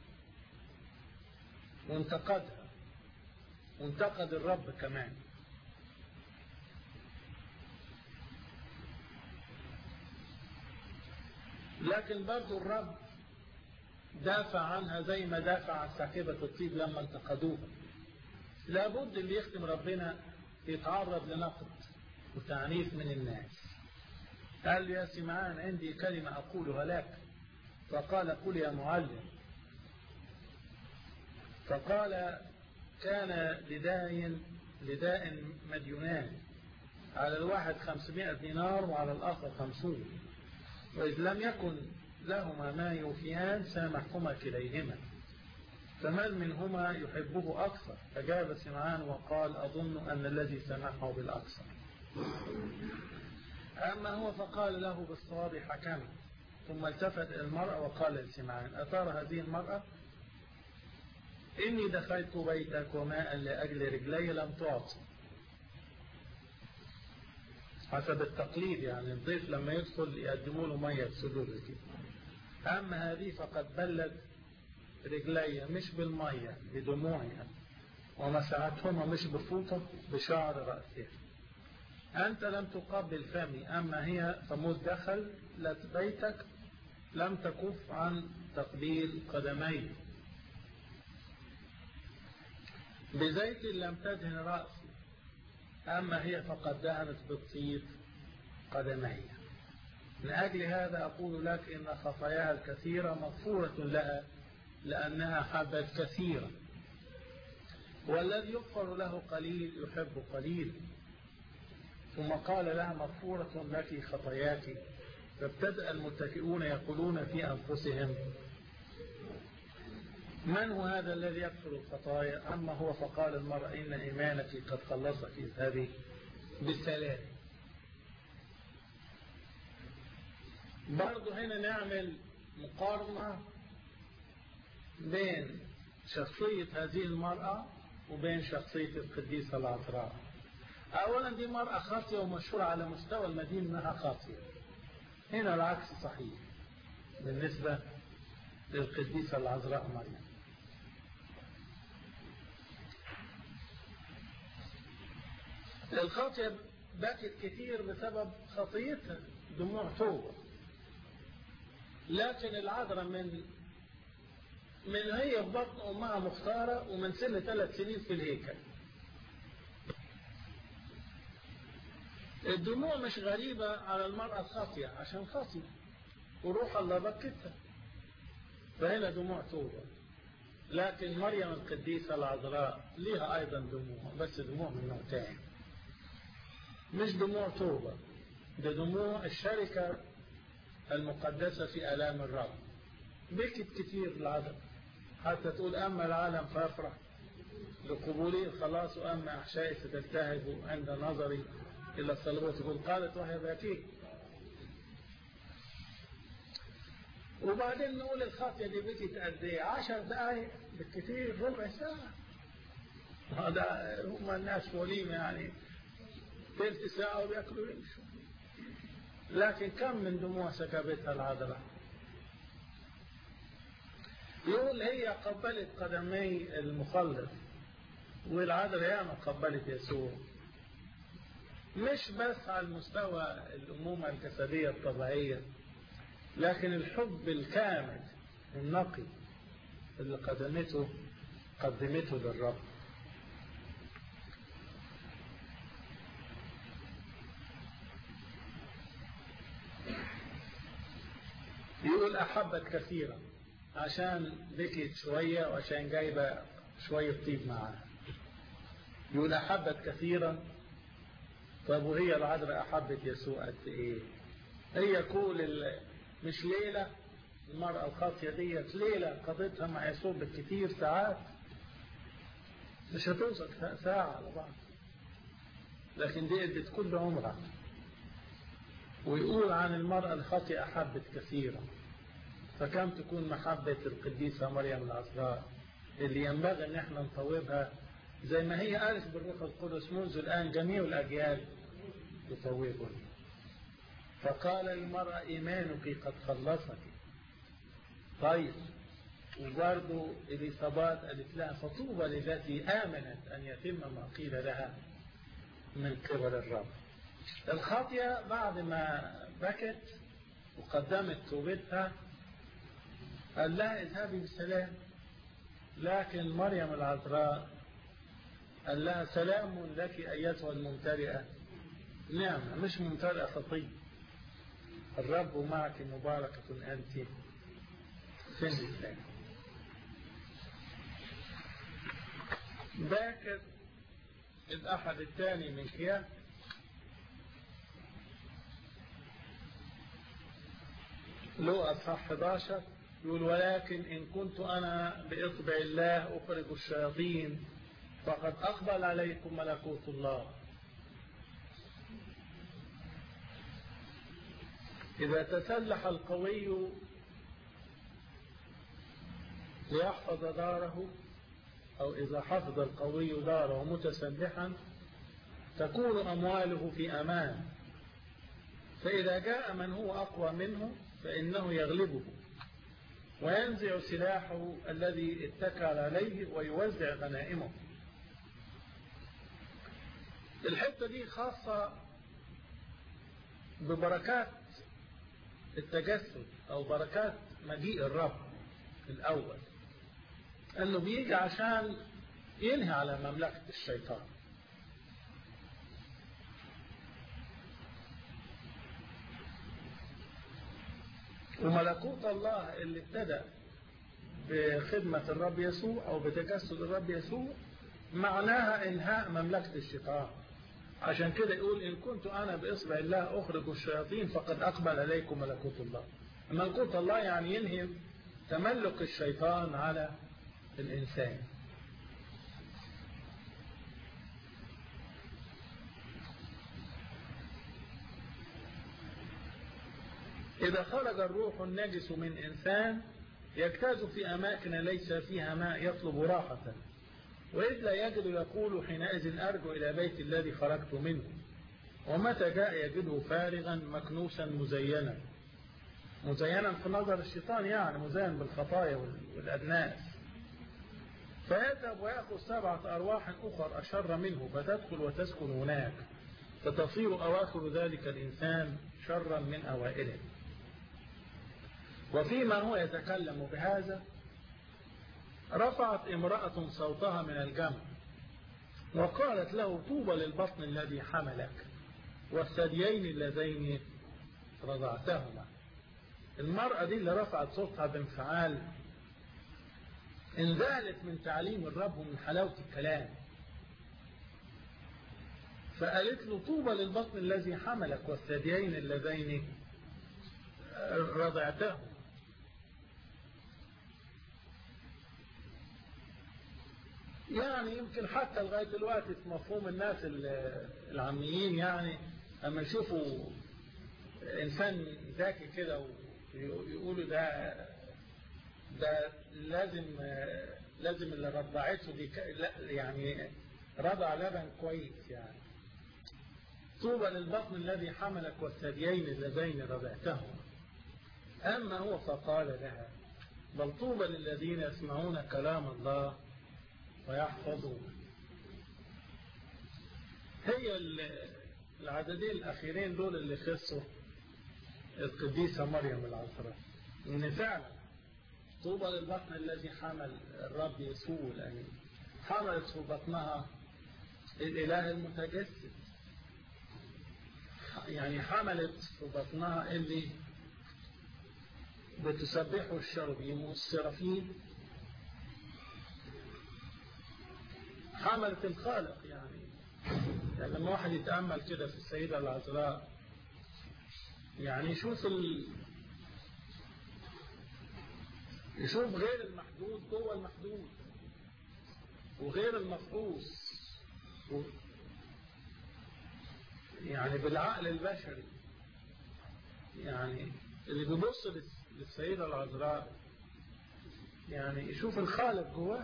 وانتقدها وانتقد الرب كمان لكن برضو الرب دافع عنها زي ما دافع عن ساكبة الطيب لما انتقدوها لابد اللي يخدم ربنا يتعرض لنقد وتعنيف من الناس قال يا سمعان عندي كلمة أقولها لك فقال قل يا معلم فقال كان لداء لداء مديونان على الواحد خمسمائة دينار وعلى الآخر خمسون وإذ لم يكن لهما ما يوفيان سامحهما كليهما فمن منهما يحبه أكثر فجاب سمعان وقال أظن أن الذي سامحه بالأكثر أما هو فقال له بالصواب حكم ثم التفت إلى المرأة وقال لسمعان أترى هذه المرأة إني دخلت بيتك وماء لأجل رجلي لم تعطي حسب التقليد يعني الضيف لما يدخل يقدموا له مية بسدور كده أما هذه فقد بلت رجلي مش بالمية بدموعها ومسعتهما مش بفوطة بشعر رأسها أنت لم تقبل فمي أما هي فمذ دخلت بيتك لم تكف عن تقبيل قدمي بزيت لم تدهن رأسي أما هي فقد دهنت بالطيب قدمي من أجل هذا أقول لك إن خطاياها الكثيرة مغفورة لها لأنها حبت كثيرا والذي يغفر له قليل يحب قليل ثم قال لها مغفورة لك خطاياك فابتدأ المتكئون يقولون في أنفسهم من هو هذا الذي يغفر الخطايا أما هو فقال المرأة إن إيمانك قد خلصك اذهبي بالسلام برضه هنا نعمل مقارنة بين شخصية هذه المرأة وبين شخصية القديسة العذراء أولا دي مرأة خاطئة ومشهورة على مستوى المدينة أنها خاطئة هنا العكس صحيح بالنسبة للقديسة العذراء مريم الخاطئة بكت كتير بسبب خطيتها دموع توبة لكن العذراء من من هي في بطن أمها مختارة ومن سن ثلاث سنين في الهيكل الدموع مش غريبة على المرأة الخاطئة عشان خاطئة وروح الله بكتها فهنا دموع توبة لكن مريم القديسة العذراء ليها أيضا دموع بس دموع من نوع تاني مش دموع توبة ده دموع الشركة المقدسة في ألام الرب بكت كتير العذراء حتى تقول أما العالم فيفرح لقبولي الخلاص وأما أحشائي ستلتهب عند نظري إلى الصلوات تقول قالت وهي باكيه وبعدين نقول الخاطية دي بكت قد ايه 10 دقايق بالكثير ربع ساعة هذا هم الناس وليمة يعني ثلث ساعة وبياكلوا يمشوا لكن كم من دموع سكبتها العذراء يقول هي قبلت قدمي المخلص والعذراء ياما قبلت يسوع مش بس على المستوى الأمومة الجسدية الطبيعية لكن الحب الكامل النقي اللي قدمته قدمته للرب يقول أحبت كثيرا عشان بكت شوية وعشان جايبة شوية طيب معاها يقول أحبت كثيرا طب وهي العذراء أحبت يسوع قد إيه هي كل مش ليلة المرأة الخاطية ديت ليلة قضيتها مع يسوع بالكثير ساعات مش هتوصل ساعة على بعض لكن دي ادت كل عمرها ويقول عن المرأة الخاطئة أحبت كثيرا فكم تكون محبة القديسة مريم العذراء اللي ينبغي ان احنا نطوبها زي ما هي قالت بالروح القدس منذ الآن جميع الأجيال يطوبون فقال المرأة إيمانك قد خلصك طيب وبرضه الإصابات قالت لها فطوبى للتي آمنت أن يتم ما قيل لها من قبل الرب الخاطية بعد ما بكت وقدمت توبتها قال لها اذهبي بالسلام لكن مريم العذراء قال لها سلام لك أيتها الممتلئة نعمة مش ممتلئة خطية الرب معك مباركة أنت في الإسلام باكر الأحد الثاني من كيان له أصحاح 11 يقول ولكن إن كنت أنا بإطبع الله أخرج الشياطين فقد أقبل عليكم ملكوت الله إذا تسلح القوي ليحفظ داره أو إذا حفظ القوي داره متسلحا تكون أمواله في أمان فإذا جاء من هو أقوى منه فإنه يغلبه وينزع سلاحه الذي اتكل عليه ويوزع غنائمه الحتة دي خاصة ببركات التجسد أو بركات مجيء الرب الأول أنه بيجي عشان ينهي على مملكة الشيطان وملكوت الله اللي ابتدأ بخدمة الرب يسوع أو بتجسد الرب يسوع معناها إنهاء مملكة الشيطان عشان كده يقول إن كنت أنا بإصبع الله أخرج الشياطين فقد أقبل عليكم ملكوت الله ملكوت الله يعني ينهي تملك الشيطان على الإنسان إذا خرج الروح النجس من إنسان يجتاز في أماكن ليس فيها ماء يطلب راحة وإذ لا يجد يقول حينئذ أرجو إلى بيت الذي خرجت منه ومتى جاء يجده فارغا مكنوسا مزينا مزينا في نظر الشيطان يعني مزين بالخطايا والأدناس فيذهب ويأخذ سبعة أرواح أخر أشر منه فتدخل وتسكن هناك فتصير أواخر ذلك الإنسان شرا من أوائله وفيما هو يتكلم بهذا رفعت امرأة صوتها من الجمع وقالت له طوبى للبطن الذي حملك والثديين اللذين رضعتهما المرأة دي اللي رفعت صوتها بانفعال انذالت من تعليم الرب ومن حلاوة الكلام فقالت له طوبى للبطن الذي حملك والثديين اللذين رضعتهما يعني يمكن حتى لغاية دلوقتي في مفهوم الناس العاميين يعني لما يشوفوا إنسان ذكي كده ويقولوا ده ده لازم لازم اللي رضعته دي يعني رضع لبن كويس يعني طوبى للبطن الذي حملك والثديين اللذين رضعتهما أما هو فقال لها بل طوبى للذين يسمعون كلام الله ويحفظون هي العددين الأخيرين دول اللي خصوا القديسة مريم العذراء إن فعلا طوبى للبطن الذي حمل الرب يسوع الأمين حملت في بطنها الإله المتجسد يعني حملت في بطنها اللي بتسبحه الشربيم والسرافين حملت الخالق يعني. يعني لما واحد يتأمل كده في السيدة العذراء يعني يشوف ال... يشوف غير المحدود جوه المحدود وغير المفحوص و... يعني بالعقل البشري يعني اللي بيبص للسيدة العذراء يعني يشوف الخالق جواه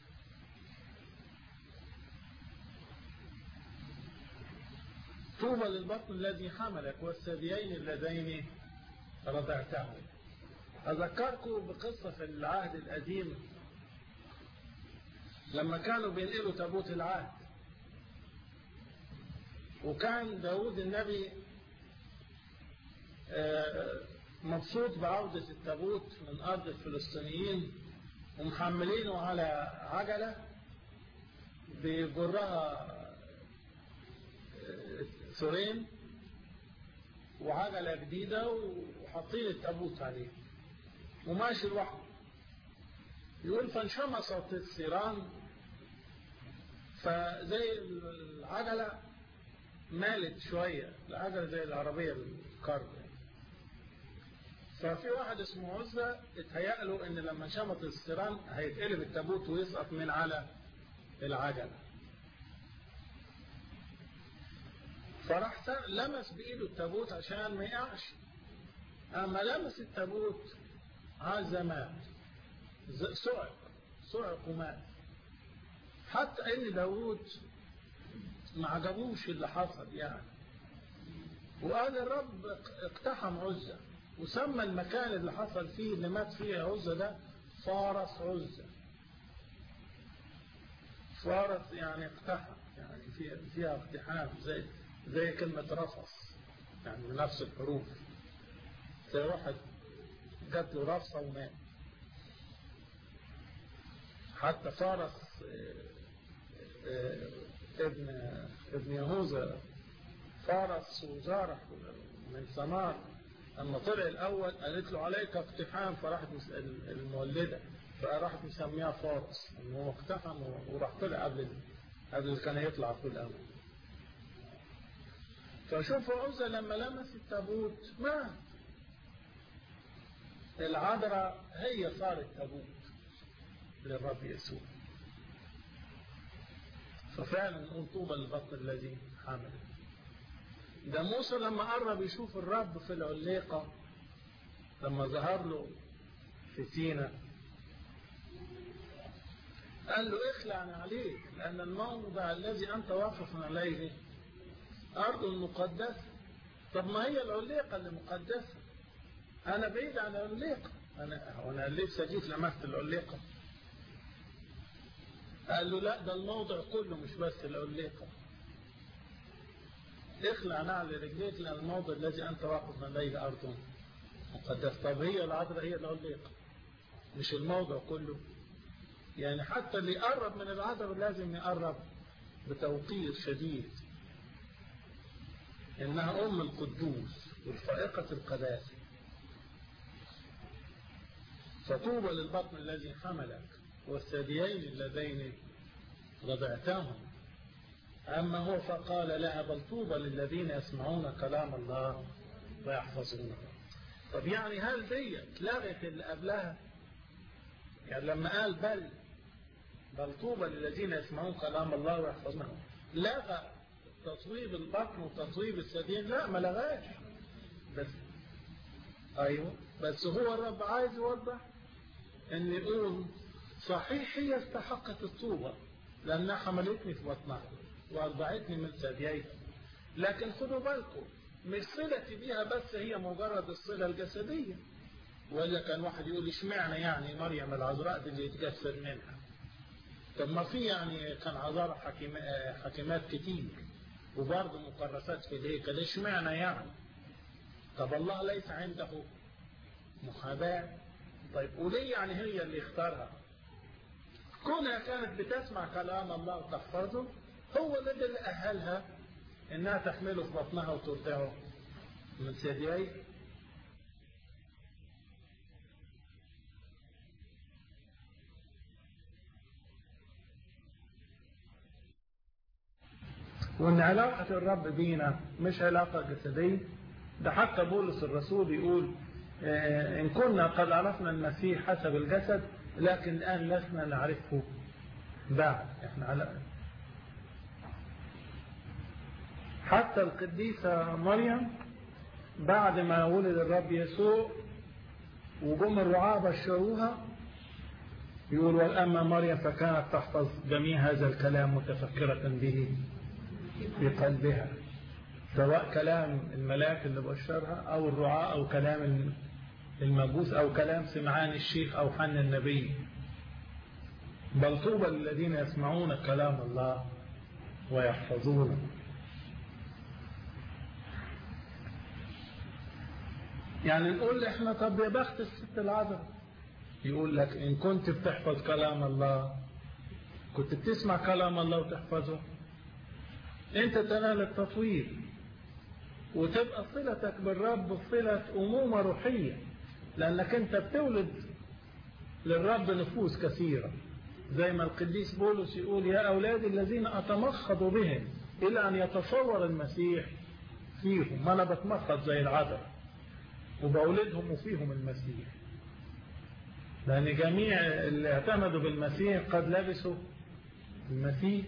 طوبى للبطن الذي حملك والثديين اللذين رضعته أذكركم بقصة في العهد القديم لما كانوا بينقلوا تابوت العهد وكان داود النبي مبسوط بعودة التابوت من أرض الفلسطينيين ومحملينه على عجلة بيجرها ثورين وعجلة جديدة وحاطين التابوت عليه وماشي لوحده يقول فانشمصت الثيران فزي العجلة مالت شوية العجلة زي العربية الكارب ففي واحد اسمه عزة اتهيأ له ان لما شمط الثيران هيتقلب التابوت ويسقط من على العجلة فراح لمس بإيده التابوت عشان ما يقعش أما لمس التابوت عز مات صعق صعق ومات حتى إن داوود ما عجبوش اللي حصل يعني وقال الرب اقتحم عزة وسمى المكان اللي حصل فيه اللي مات فيه عزة ده فارس عزة فارس يعني اقتحم يعني فيها, فيها اقتحام زي زي كلمة رفص يعني من نفس الحروف زي واحد جات له رفصة ومات حتى فارس ابن ابن يهوذا فارس وزارح من سمار لما طلع الأول قالت له عليك اقتحام فراحت المولدة فراحت مسميها فارس إن هو اقتحم وراح طلع قبل قبل كان يطلع في الأول فشوفوا عزة لما لمس التابوت مات العذراء هي صارت تابوت للرب يسوع ففعلا نقول طوبى للبطن الذي حمل ده موسى لما قرب يشوف الرب في العليقة لما ظهر له في سينا قال له اخلع عليك لأن الموضع الذي أنت واقف عليه أرض مقدسة طب ما هي العليقة اللي مقدسة أنا بعيد عن العليقة أنا أنا لسه جيت لمست العليقة قال له لا ده الموضع كله مش بس العليقة اخلع نعل رجليك لأن الموضع الذي أنت واقف عليه أرض مقدسة طب هي العذراء هي العليقة مش الموضع كله يعني حتى اللي يقرب من العذراء لازم يقرب بتوقير شديد إنها أم القدوس والفائقة القداسة فطوبى للبطن الذي حملك والثديين اللذين رضعتهم أما هو فقال لها بل طوبى للذين يسمعون كلام الله ويحفظونه طب يعني هل ديت لغت اللي قبلها يعني لما قال بل بل طوبى للذين يسمعون كلام الله ويحفظونه لغى تصويب البطن وتصويب الثديين لا ما لغاش بس ايوه بس هو الرب عايز يوضح ان يقول صحيح هي استحقت الطوبة لانها حملتني في بطنها وارضعتني من ثدييها لكن خدوا بالكم مش صلتي بيها بس هي مجرد الصلة الجسدية ولا كان واحد يقول اشمعنى يعني مريم العذراء دي اللي يتجسد منها طب ما في يعني كان عذراء حكيم حكيمات كتير وبرضه مكرسات في الهيكل اشمعنى يعني طب الله ليس عنده محاباة طيب وليه يعني هي اللي اختارها كونها كانت بتسمع كلام الله وتحفظه هو الذي اللي أهلها إنها تحمله في بطنها وترضعه من ثدييه وإن علاقة الرب بينا مش علاقة جسدية ده حتى بولس الرسول يقول إن كنا قد عرفنا المسيح حسب الجسد لكن الآن لسنا نعرفه بعد احنا على حتى القديسة مريم بعد ما ولد الرب يسوع وجم الرعاة بشروها يقول وأما مريم فكانت تحفظ جميع هذا الكلام متفكرة به في قلبها سواء كلام الملاك اللي بشرها أو الرعاة أو كلام المجوس أو كلام سمعان الشيخ أو حن النبي بل طوبى للذين يسمعون كلام الله ويحفظونه يعني نقول احنا طب يا بخت الست العذراء يقول لك ان كنت بتحفظ كلام الله كنت بتسمع كلام الله وتحفظه انت تنال التطوير وتبقى صلتك بالرب صلة أمومة روحية لأنك أنت بتولد للرب نفوس كثيرة زي ما القديس بولس يقول يا أولادي الذين أتمخض بهم إلى أن يتصور المسيح فيهم ما أنا بتمخض زي العذر وبولدهم وفيهم المسيح لأن جميع اللي اعتمدوا بالمسيح قد لبسوا المسيح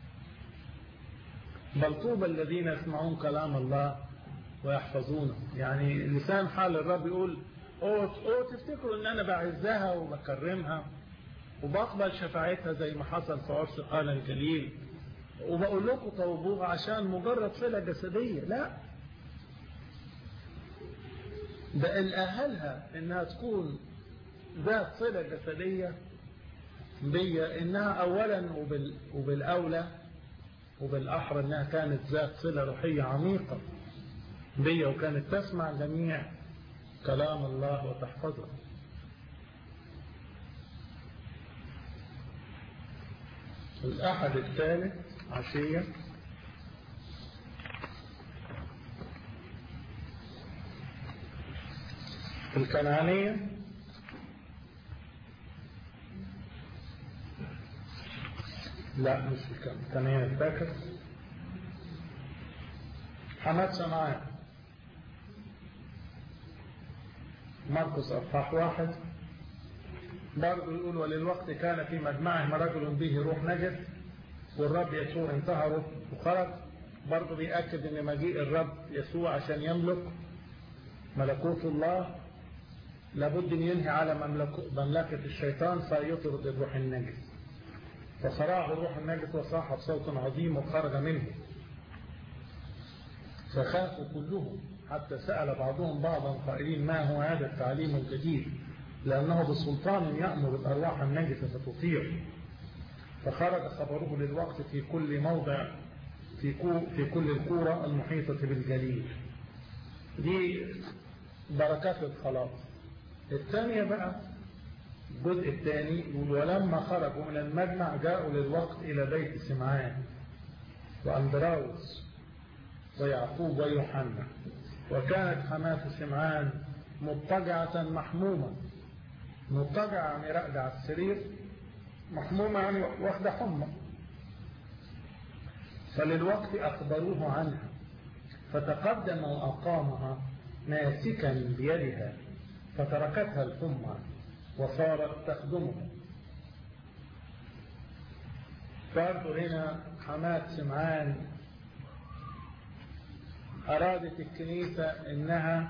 بل طوبى الذين يسمعون كلام الله ويحفظونه يعني لسان حال الرب يقول اوه تفتكروا ان انا بعزها وبكرمها وبقبل شفاعتها زي ما حصل في عرس قال الجليل وبقول لكم طوبوها عشان مجرد صلة جسدية لا ده اللي أهلها إنها تكون ذات صلة جسدية بي إنها أولا وبال وبالأولى وبالأحرى إنها كانت ذات صلة روحية عميقة بي وكانت تسمع جميع كلام الله وتحفظه الأحد الثالث عشية الكنعانية لا مش الكنعانية الفاكر حماد سمعان مرقس أصحاح واحد برضه يقول وللوقت كان في مجمعهم رجل به روح نجس والرب يسوع انتهره وخرج برضه بيأكد ان مجيء الرب يسوع عشان يملك ملكوت الله لابد ان ينهي على مملكة الشيطان فيطرد الروح النجس فصرعه الروح النجس وصاح بصوت عظيم وخرج منه فخافوا كلهم حتى سأل بعضهم بعضا قائلين ما هو هذا التعليم الجديد لأنه بسلطان يأمر الأرواح النجسة فتطيع فخرج خبره للوقت في كل موضع في, في كل القرى المحيطة بالجليل دي بركات الخلاص الثانية بقى الجزء الثاني ولما خرجوا من المجمع جاءوا للوقت إلى بيت سمعان وأندراوس ويعقوب ويوحنا وكانت حماة سمعان مضطجعة محمومة مضطجعة يعني راقدة على السرير محمومة يعني واخدة حمى فللوقت أخبروه عنها فتقدم وأقامها ماسكا بيدها فتركتها الحمى وصارت تخدمه برضه هنا حماة سمعان أرادت الكنيسة إنها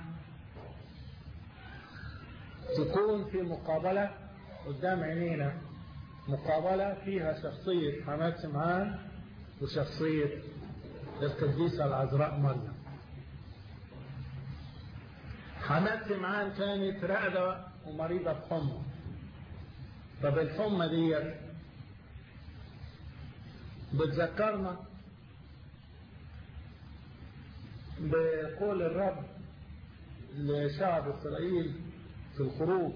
تكون في مقابلة قدام عينينا مقابلة فيها شخصية حماة سمعان وشخصية القديسة العذراء مريم حماة سمعان كانت راقدة ومريضة بحمى طب الحمى دي بتذكرنا بقول الرب لشعب إسرائيل في الخروج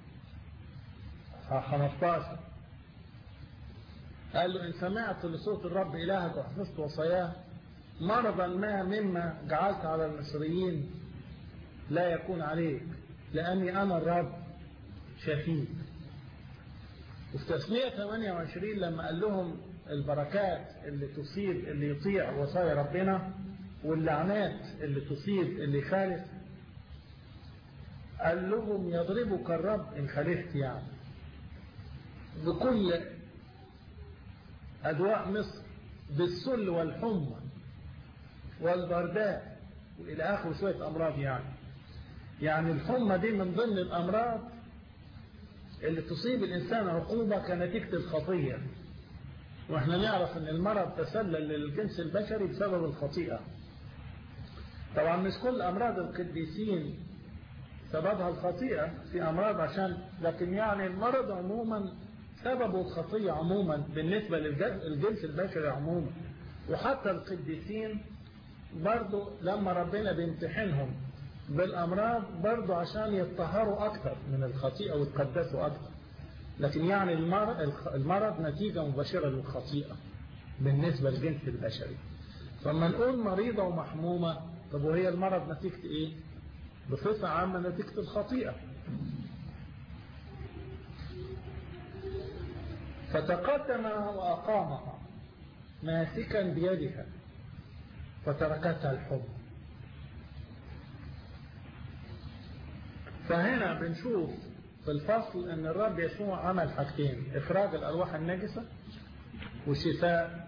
15 قال له إن سمعت لصوت الرب إلهك وحفظت وصاياه مرضا ما مما جعلت على المصريين لا يكون عليك لأني أنا الرب شفيك وفي تسمية 28 لما قال لهم البركات اللي تصيب اللي يطيع وصايا ربنا واللعنات اللي تصيب اللي يخالف قال لهم يضربك الرب إن خالفت يعني بكل أدواء مصر بالسل والحمى والبرداء وإلى آخر شوية أمراض يعني يعني الحمى دي من ضمن الأمراض اللي تصيب الإنسان عقوبة كنتيجة الخطية وإحنا نعرف أن المرض تسلل للجنس البشري بسبب الخطيئة طبعا مش كل أمراض القديسين سببها الخطيئة في أمراض عشان لكن يعني المرض عموما سببه الخطية عموما بالنسبة للجنس البشري عموما وحتى القديسين برضو لما ربنا بيمتحنهم بالأمراض برضو عشان يتطهروا أكثر من الخطيئة ويتقدسوا أكثر لكن يعني المرض, المرض نتيجة مباشرة للخطيئة بالنسبة للجنس البشري فلما نقول مريضة ومحمومة طب وهي المرض نتيجة ايه بصفة عامة نتيجة الخطيئة فتقدم وأقامها ماسكا بيدها فتركتها الحب فهنا بنشوف في الفصل ان الرب يسوع عمل حاجتين اخراج الارواح النجسة وشفاء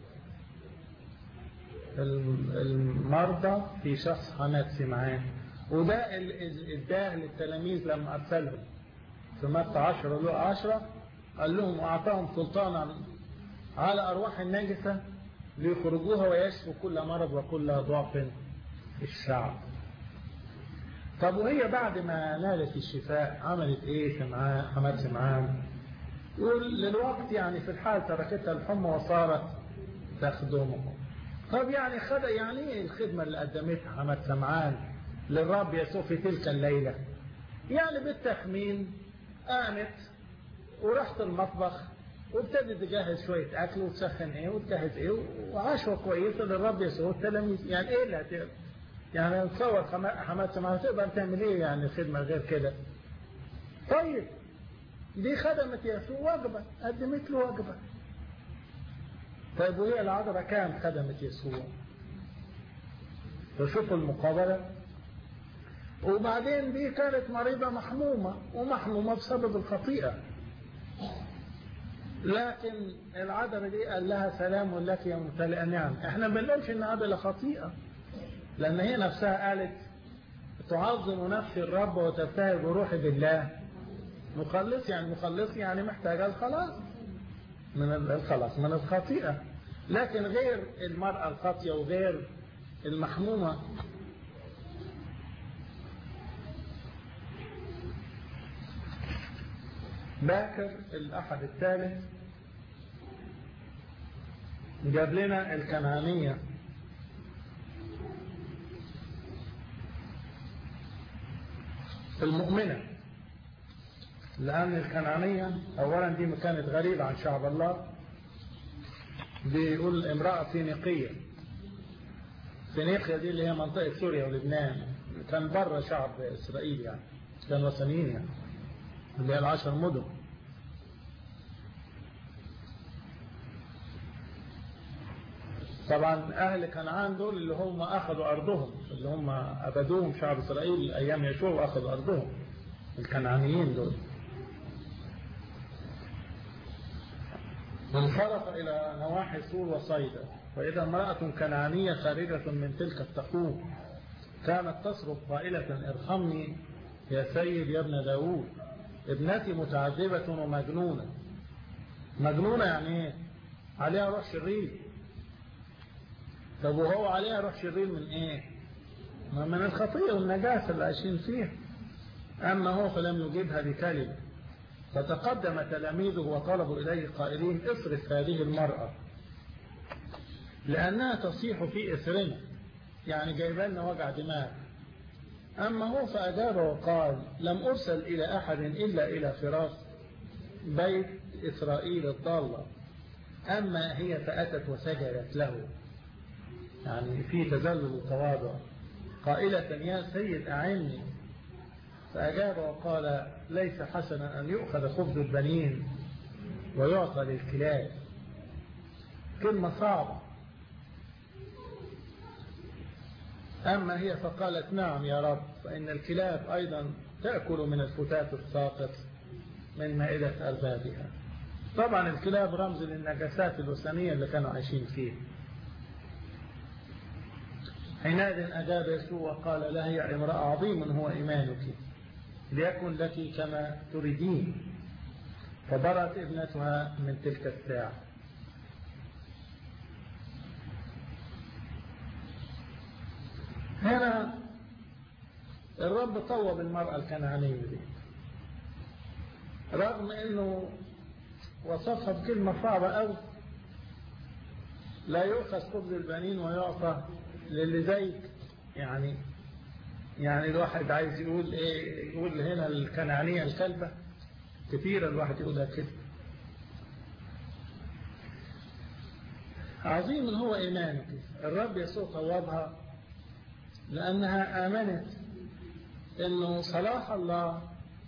المرضى في شخص حماد سمعان وده اداه للتلاميذ لما ارسلهم في متى 10 له 10 قال لهم واعطاهم سلطانا على ارواح النجسة ليخرجوها ويشفوا كل مرض وكل ضعف الشعب طب وهي بعد ما نالت الشفاء عملت ايه سمعان حماد سمعان يقول للوقت يعني في الحال تركتها الحمى وصارت تخدمهم طب يعني خد يعني ايه الخدمة اللي قدمتها حماد سمعان للرب يسوع في تلك الليلة يعني بالتخمين قامت ورحت المطبخ وابتدت تجهز شوية أكل وتسخن إيه وتجهز إيه وعشوة كويسة للرب يسوع التلاميذ يعني إيه اللي هتقدر يعني نتصور حماد سمعان تقدر تعمل إيه يعني خدمة غير كده طيب دي خدمت يسوع وجبة قدمت له وجبة طيب وهي العذراء كام خدمت يسوع فشوفوا المقابلة وبعدين دي كانت مريضة محمومة ومحمومة بسبب الخطيئة لكن العذراء دي قال لها سلام لك يا ممتلئ نعم احنا ما بنقولش ان هذا خطيئه لان هي نفسها قالت تعظم نفسي الرب وتبتهج بروحي بالله مخلص يعني مخلص يعني محتاجه الخلاص من الخلاص من الخطيئه لكن غير المرأة الخاطية وغير المحمومة باكر الأحد الثالث جاب لنا الكنعانية المؤمنة لأن الكنعانية أولا دي كانت غريبة عن شعب الله بيقول امرأة فينيقية فينيقيا دي اللي هي منطقة سوريا ولبنان كان بره شعب إسرائيل يعني كان وثنيين يعني اللي هي العشر مدن طبعا أهل كنعان دول اللي هم أخذوا أرضهم اللي هم أبدوهم شعب إسرائيل أيام يشوع وأخذوا أرضهم الكنعانيين دول انصرف إلى نواحي سور وصيدا وإذا امرأة كنعانية خارجة من تلك التقوم كانت تصرخ قائلة ارحمني يا سيد يا ابن داوود ابنتي متعذبة ومجنونة مجنونة يعني ايه عليها روح شرير طب وهو عليها روح شرير من ايه ما من الخطية والنجاسة اللي عايشين فيها أما هو فلم يجيبها بكلمة فتقدم تلاميذه وطلبوا إليه قائلين اصرف هذه المرأة لأنها تصيح في إثرنا يعني جايبه لنا وجع دماغ أما هو فأجاب وقال لم أرسل إلى أحد إلا إلى فراس بيت إسرائيل الضالة أما هي فأتت وسجدت له يعني في تذلل وتواضع قائلة يا سيد أعني فأجاب وقال ليس حسنا أن يؤخذ خبز البنين ويعطى للكلاب كلمة صعبة أما هي فقالت نعم يا رب فإن الكلاب أيضا تأكل من الفتات الساقط من مائدة أربابها طبعا الكلاب رمز للنجاسات الوثنية اللي كانوا عايشين فيها حينئذ أجاب يسوع وقال لها يا امرأة عظيم هو إيمانك ليكن لك كما تريدين فبرت ابنتها من تلك الساعة هنا الرب طوب المرأة الكنعانية دي رغم انه وصفها بكلمة صعبة قوي لا يؤخذ خبز البنين ويعطى للي زيك يعني يعني الواحد عايز يقول ايه يقول هنا الكنعانية الكلبة كثيرا الواحد يقولها كده عظيم هو إيمانك الرب يسوع طوبها لأنها آمنت أنه صلاح الله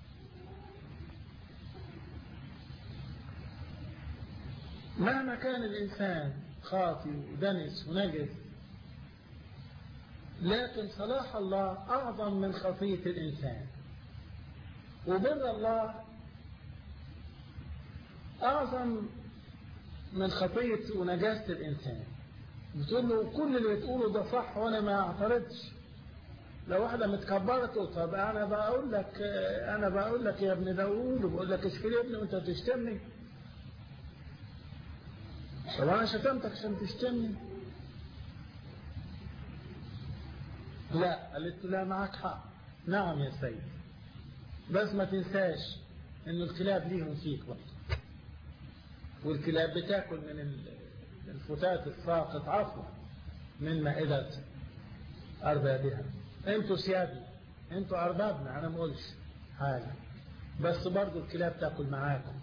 مهما كان الإنسان خاطي ودنس ونجس لكن صلاح الله أعظم من خطية الإنسان وبر الله أعظم من خطية ونجاسة الإنسان بتقول له كل اللي بتقوله ده صح وأنا ما اعترضش لو واحدة متكبرة تقول طب أنا بقول لك أنا بقول لك يا ابن داوود وبقول لك اشكري يا ابني وأنت بتشتمني طب أنا شتمتك عشان تشتمني لا قالت له لا معك حق نعم يا سيد بس ما تنساش ان الكلاب ليهم فيك برضه والكلاب بتاكل من الفتات الساقط عفوا من مائدة أربابها انتوا سيادي انتوا أربابنا أنا ما أقولش حاجة بس برضه الكلاب تاكل معاكم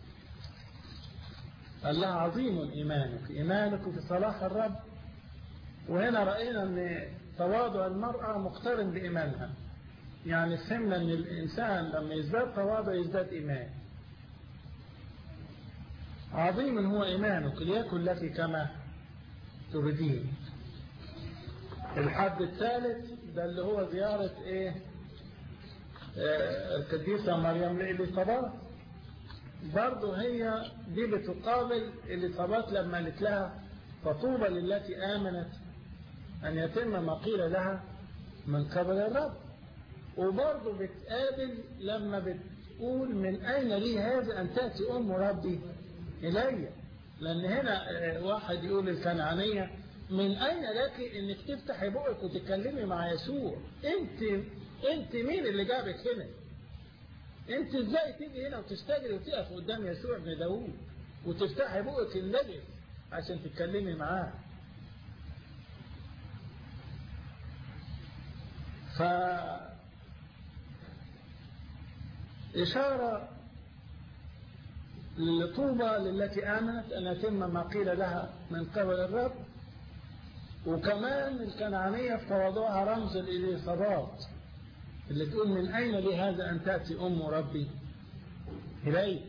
قال لها عظيم إيمانك إيمانك في صلاح الرب وهنا رأينا أن تواضع المرأة مقترن بإيمانها يعني فهمنا أن الإنسان لما يزداد تواضع يزداد إيمان عظيم هو إيمانك ليكن لك كما تريدين الحد الثالث ده اللي هو زيارة إيه آه القديسة مريم لإليصابات برضه هي دي بتقابل الإصابات لما قالت لها فطوبى للتي آمنت أن يتم ما قيل لها من قبل الرب وبرضه بتقابل لما بتقول من أين لي هذا أن تأتي أم ربي إلي لأن هنا واحد يقول الكنعانية من أين لك إنك تفتحي بقك وتتكلمي مع يسوع أنت أنت مين اللي جابك هنا أنت إزاي تيجي هنا وتستجري وتقف قدام يسوع ابن داوود وتفتحي بقك النجس عشان تتكلمي معاه ف إشارة للطوبى للتي آمنت أن يتم ما قيل لها من قبل الرب وكمان الكنعانية في تواضعها رمز للإصابات اللي تقول من أين لي هذا أن تأتي أم ربي إلي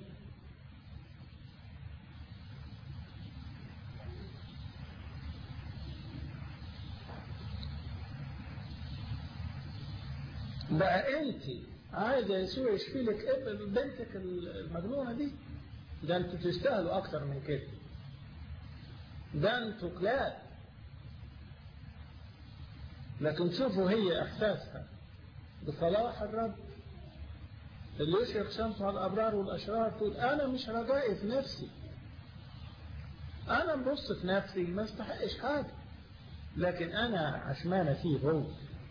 بقى أنت عايزة يسوع يشفي لك بنتك المجنونة دي ده انتوا تستاهلوا أكتر من كده ده انتوا كلاب لكن شوفوا هي إحساسها بصلاح الرب اللي يشرق شمسه على الأبرار والأشرار تقول أنا مش رجائي في نفسي أنا مبص في نفسي ما استحقش حاجة لكن أنا عشمانة فيه هو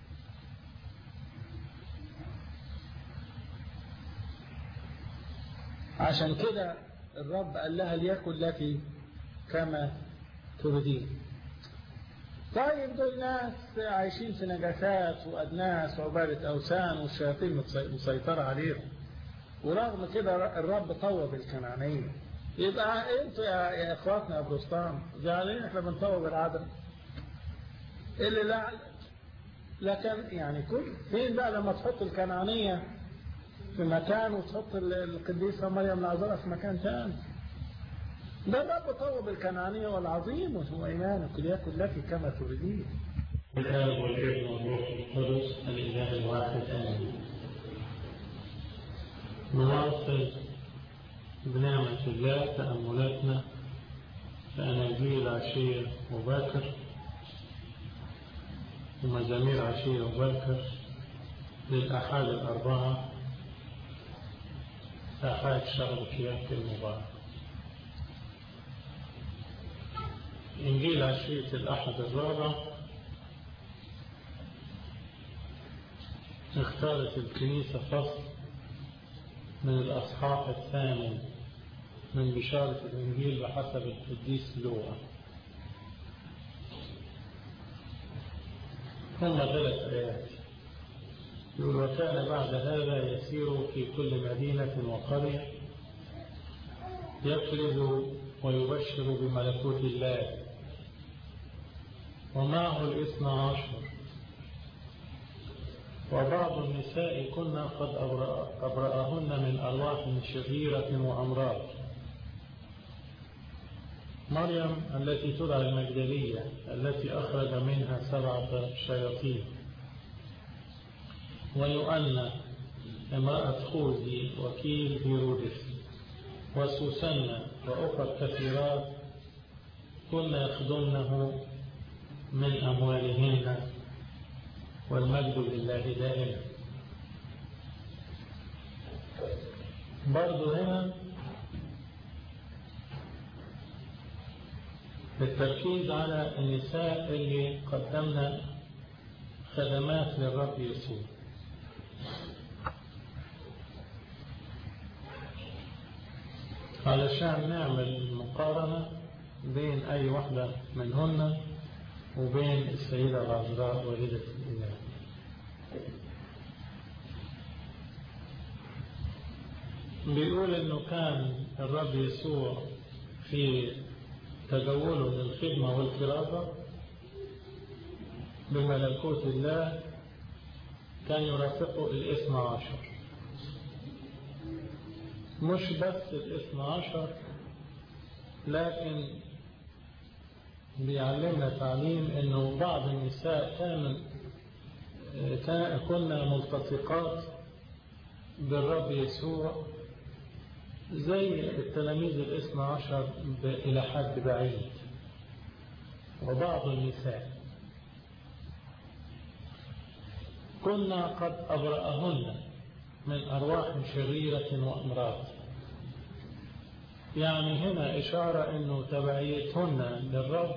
عشان كده الرب قال لها ليكن لك كما تريدين طيب دول ناس عايشين في نجاسات وأدناس وعبادة أوثان والشياطين مسيطرة عليهم ورغم كده الرب طوب الكنعانية يبقى انتوا يا, يا اخواتنا يا بروستان زعلانين احنا بنطوب العدم اللي لا لكن يعني كل فين بقى لما تحط الكنعانية في مكان وتحط القديسة مريم العذراء في مكان ثاني ده الرب طوب الكنعانية والعظيم وهو إيمانك ليكن لك كما تريدين الآب والابن والروح القدس الإله الواحد آمين نواصل بنعمة الله تأملاتنا في أناجيل عشية وباكر ومزامير عشية وباكر للأحاد الأربعة أحاد شهر كياك المبارك إنجيل عشية الأحد الرابع اختارت الكنيسة فصل من الأصحاح الثامن من بشارة الإنجيل بحسب القديس لوقا هم ثلاث آيات يقول وكان بعد هذا يسير في كل مدينة وقرية يكرز ويبشر بملكوت الله ومعه الاثنى عشر وبعض النساء كنا قد أبرأهن من أرواح شريرة وأمراض مريم التي تدعى المجدلية التي أخرج منها سبعة شياطين ويؤنى امرأة خوذي وكيل هيرودس وسوسنة وأخرى كثيرات كن يخدمنه من أموالهن والمجد لله دائما برضو هنا التركيز على النساء اللي قدمنا خدمات للرب يسوع علشان نعمل مقارنة بين أي واحدة منهن وبين السيدة العذراء والدة الإله بيقول انه كان الرب يسوع في تجوله للخدمة والكرافة بملكوت الله كان يرافقه الاثنى عشر مش بس الاثنى عشر لكن بيعلمنا تعليم انه بعض النساء كان كنا ملتصقات بالرب يسوع زي التلاميذ الاثنى عشر إلى حد بعيد وبعض النساء كنا قد أبرأهن من أرواح شريرة وأمراض يعني هنا إشارة أنه تبعيتهن للرب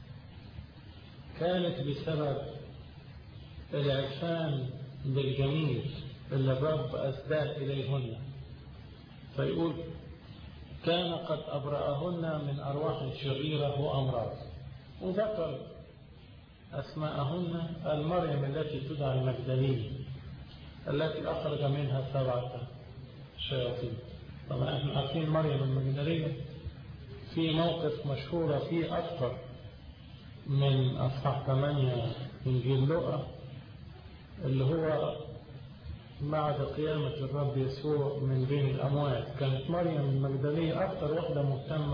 كانت بسبب العرفان بالجميل اللي الرب أسداه إليهن فيقول كان قد أبرأهن من أرواح شريرة وأمراض وذكر أسماءهن المريم التي تدعى المجدلين التي أخرج منها سبعة شياطين طبعا احنا عارفين مريم المجدلية في موقف مشهورة فيه أكثر من أصحاح 8 إنجيل لوقا اللي هو بعد قيامة الرب يسوع من بين الأموات كانت مريم المجدلية أكثر واحدة مهتمة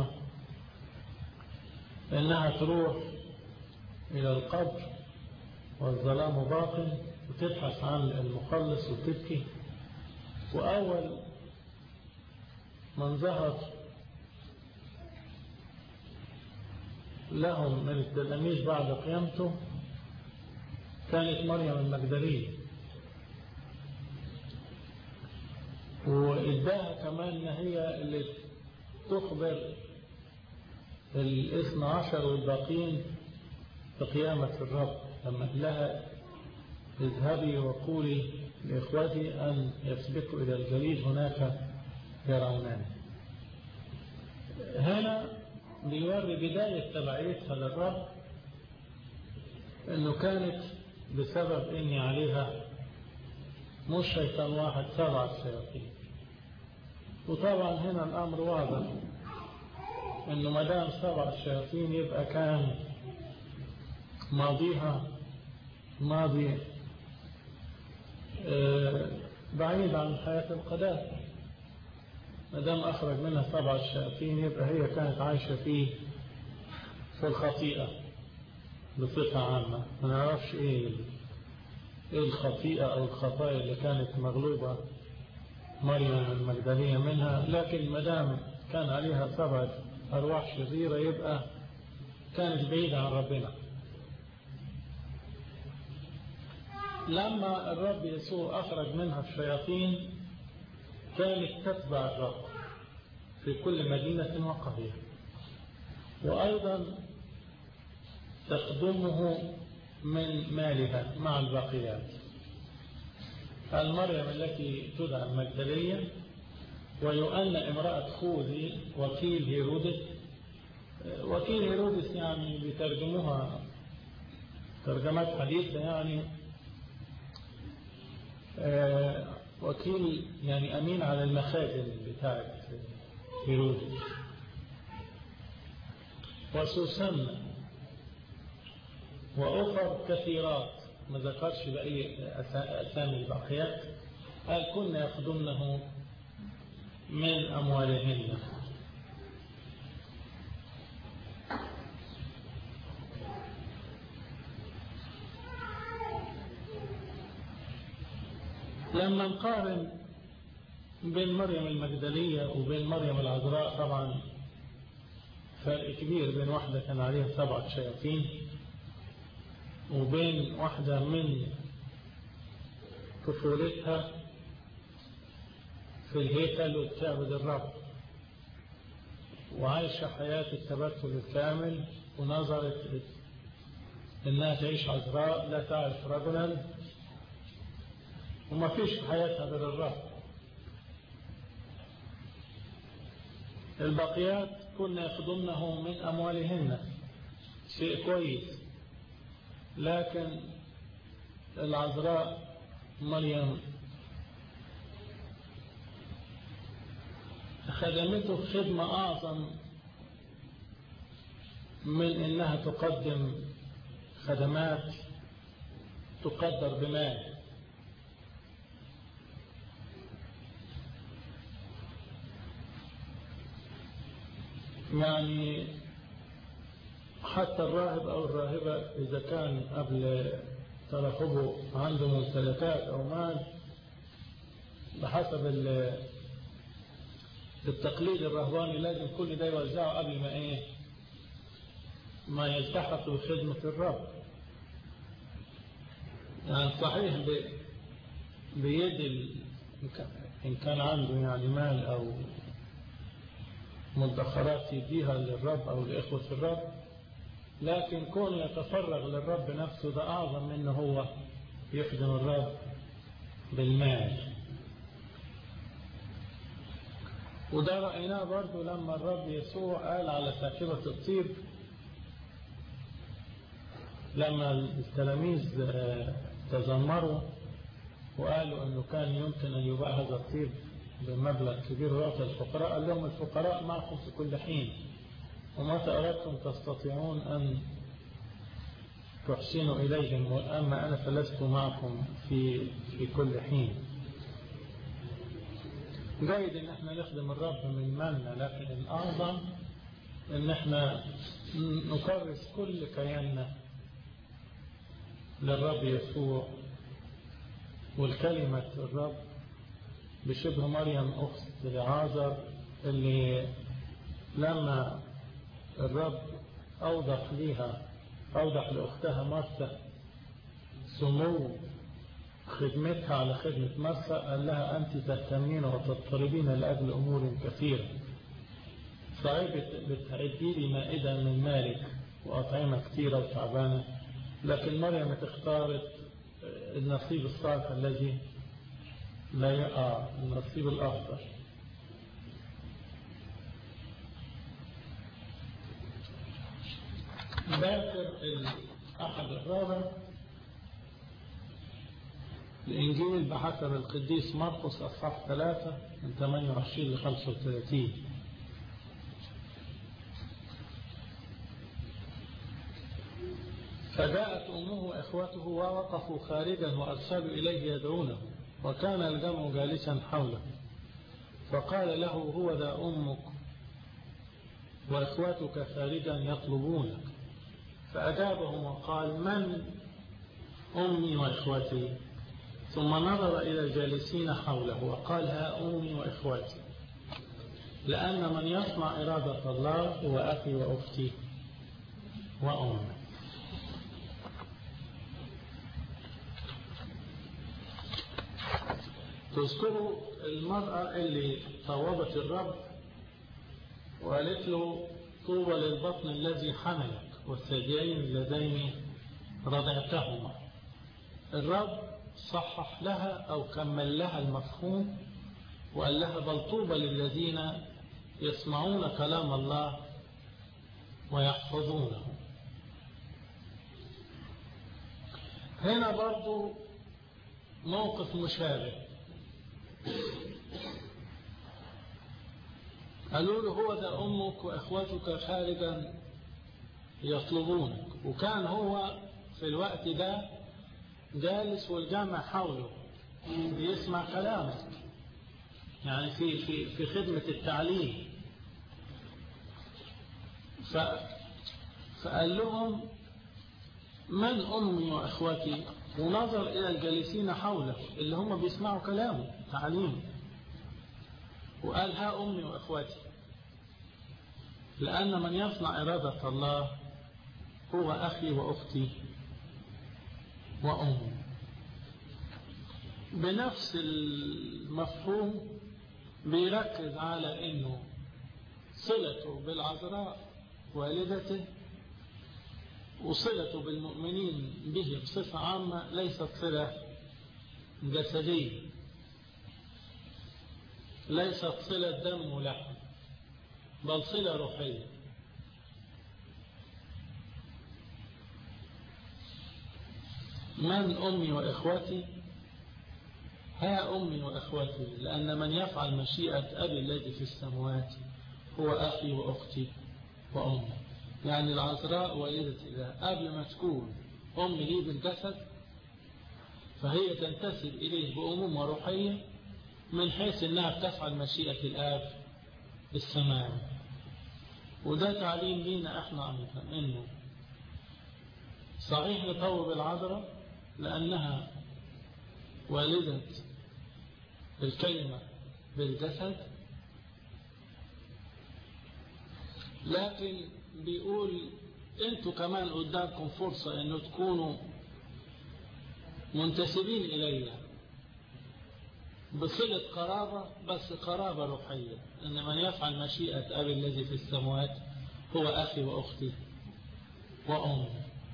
إنها تروح إلى القبر والظلام باق وتبحث عن المخلص وتبكي وأول من ظهر لهم من التلاميذ بعد قيامته كانت مريم المجدلية وإداها كمان إن هي اللي تخبر الاثنى عشر والباقين بقيامة الرب لما قال لها اذهبي وقولي لإخوتي أن يسبقوا إلى الجليل هناك يرونان هنا بيوري بداية تبعيتها للرب انه كانت بسبب اني عليها مش شيطان واحد سبعة شياطين وطبعا هنا الامر واضح انه ما دام سبع شياطين يبقى كان ماضيها ماضي بعيد عن حياة القداسة ما دام أخرج منها سبع الشياطين يبقى هي كانت عايشة فيه في الخطيئة بصفة عامة ما نعرفش إيه إيه الخطيئة أو الخطايا اللي كانت مغلوبة مريم المجدلية منها لكن ما دام كان عليها سبع أرواح شريرة يبقى كانت بعيدة عن ربنا لما الرب يسوع أخرج منها الشياطين كانت تتبع الرب في كل مدينة وقرية وأيضا تخدمه من مالها مع الباقيات المريم التي تدعى المجدلية ويؤن امرأة خوذي وكيل هيرودس وكيل هيرودس يعني بترجموها ترجمات حديثة يعني آه وكيل يعني أمين على المخازن بتاعت هيرودس وسوسن وأخر كثيرات ما ذكرش بأي أسامي الباقيات قال كنا يخدمنه من أموالهن لما نقارن بين مريم المجدلية وبين مريم العذراء طبعا فرق كبير بين واحدة كان عليها سبعة شياطين وبين واحدة من طفولتها في الهيكل وتعبد الرب وعايشة حياة التبتل الكامل ونظرت انها تعيش عذراء لا تعرف رجلا وما فيش في حياتها غير الرب البقيات كنا يخدمنه من أموالهن شيء كويس لكن العذراء مريم خدمته خدمة أعظم من إنها تقدم خدمات تقدر بمال يعني حتى الراهب أو الراهبة إذا كان قبل ترحبه عنده ممتلكات أو مال بحسب في التقليد الرهباني لازم كل ده يوزعه قبل ما ايه ما يلتحقوا بخدمة الرب يعني صحيح بيد ال... إن كان عنده يعني مال أو مدخرات يديها للرب أو لإخوة الرب لكن كون يتفرغ للرب نفسه ده أعظم من أنه هو يخدم الرب بالمال وده رأيناه برضو لما الرب يسوع قال على ساكبة الطيب لما التلاميذ تذمروا وقالوا أنه كان يمكن أن يباع هذا الطيب بمبلغ كبير ويعطى الفقراء قال لهم الفقراء معكم في كل حين ومتى أردتم تستطيعون أن تحسنوا إليهم وأما أنا فلست معكم في في كل حين جيد ان احنا نخدم الرب من مالنا لكن الاعظم ان احنا نكرس كل كياننا للرب يسوع والكلمة الرب بشبه مريم أخت لعازر اللي لما الرب أوضح ليها أوضح لأختها مرثا سمو خدمتها على خدمة مرثا قال لها أنت تهتمين وتضطربين لأجل أمور كثيرة صحيح بتعدي لي مائدة من مالك وأطعمة كثيرة وتعبانة لكن مريم اختارت النصيب الصالح الذي لا يقع النصيب الأفضل باكر الأحد الرابع الإنجيل بحسب القديس مرقس أصحاح ثلاثة من 28 ل 35 فجاءت أمه وإخوته ووقفوا خارجا وأرسلوا إليه يدعونه وكان الجمع جالسا حوله فقال له هو ذا أمك وإخوتك خارجا يطلبونك فأجابهم وقال من أمي وإخوتي ثم نظر إلى الجالسين حوله وقال ها أمي وإخوتي لأن من يصنع إرادة الله هو أخي وأختي وأمي تذكروا المرأة اللي طوبت الرب وقالت له طوبى للبطن الذي حملك والثديين اللذين رضعتهما الرب صحح لها أو كمل لها المفهوم وقال لها بل طوبى للذين يسمعون كلام الله ويحفظونه هنا برضو موقف مشابه قالوا له هو ذا أمك وإخوتك خارجا يطلبونك وكان هو في الوقت ده جالس والجامع حوله بيسمع كلامه يعني في في في خدمة التعليم ف فقال لهم من أمي وإخوتي ونظر إلى الجالسين حوله اللي هم بيسمعوا كلامه تعليم وقال ها أمي وإخوتي لأن من يصنع إرادة الله هو أخي وأختي وأمي بنفس المفهوم بيركز على أنه صلته بالعذراء والدته وصلته بالمؤمنين به بصفة عامة ليست صلة جسدية ليست صلة دم ولحم بل صلة روحية من أمي وإخوتي ها أمي وإخوتي لأن من يفعل مشيئة أبي الذي في السماوات هو أخي وأختي وأمي يعني العذراء والدة الله قبل ما تكون أم لي بالجسد فهي تنتسب إليه بأمومة روحية من حيث أنها بتفعل مشيئة الآب السماوي وده تعليم لينا احنا أيضا أنه صحيح نطوب العذراء لأنها والدة الكلمة بالجسد لكن بيقول انتوا كمان قدامكم فرصة انه تكونوا منتسبين الي بصلة قرابة بس قرابة روحية ان من يفعل مشيئة ابي الذي في السماوات هو اخي واختي وامي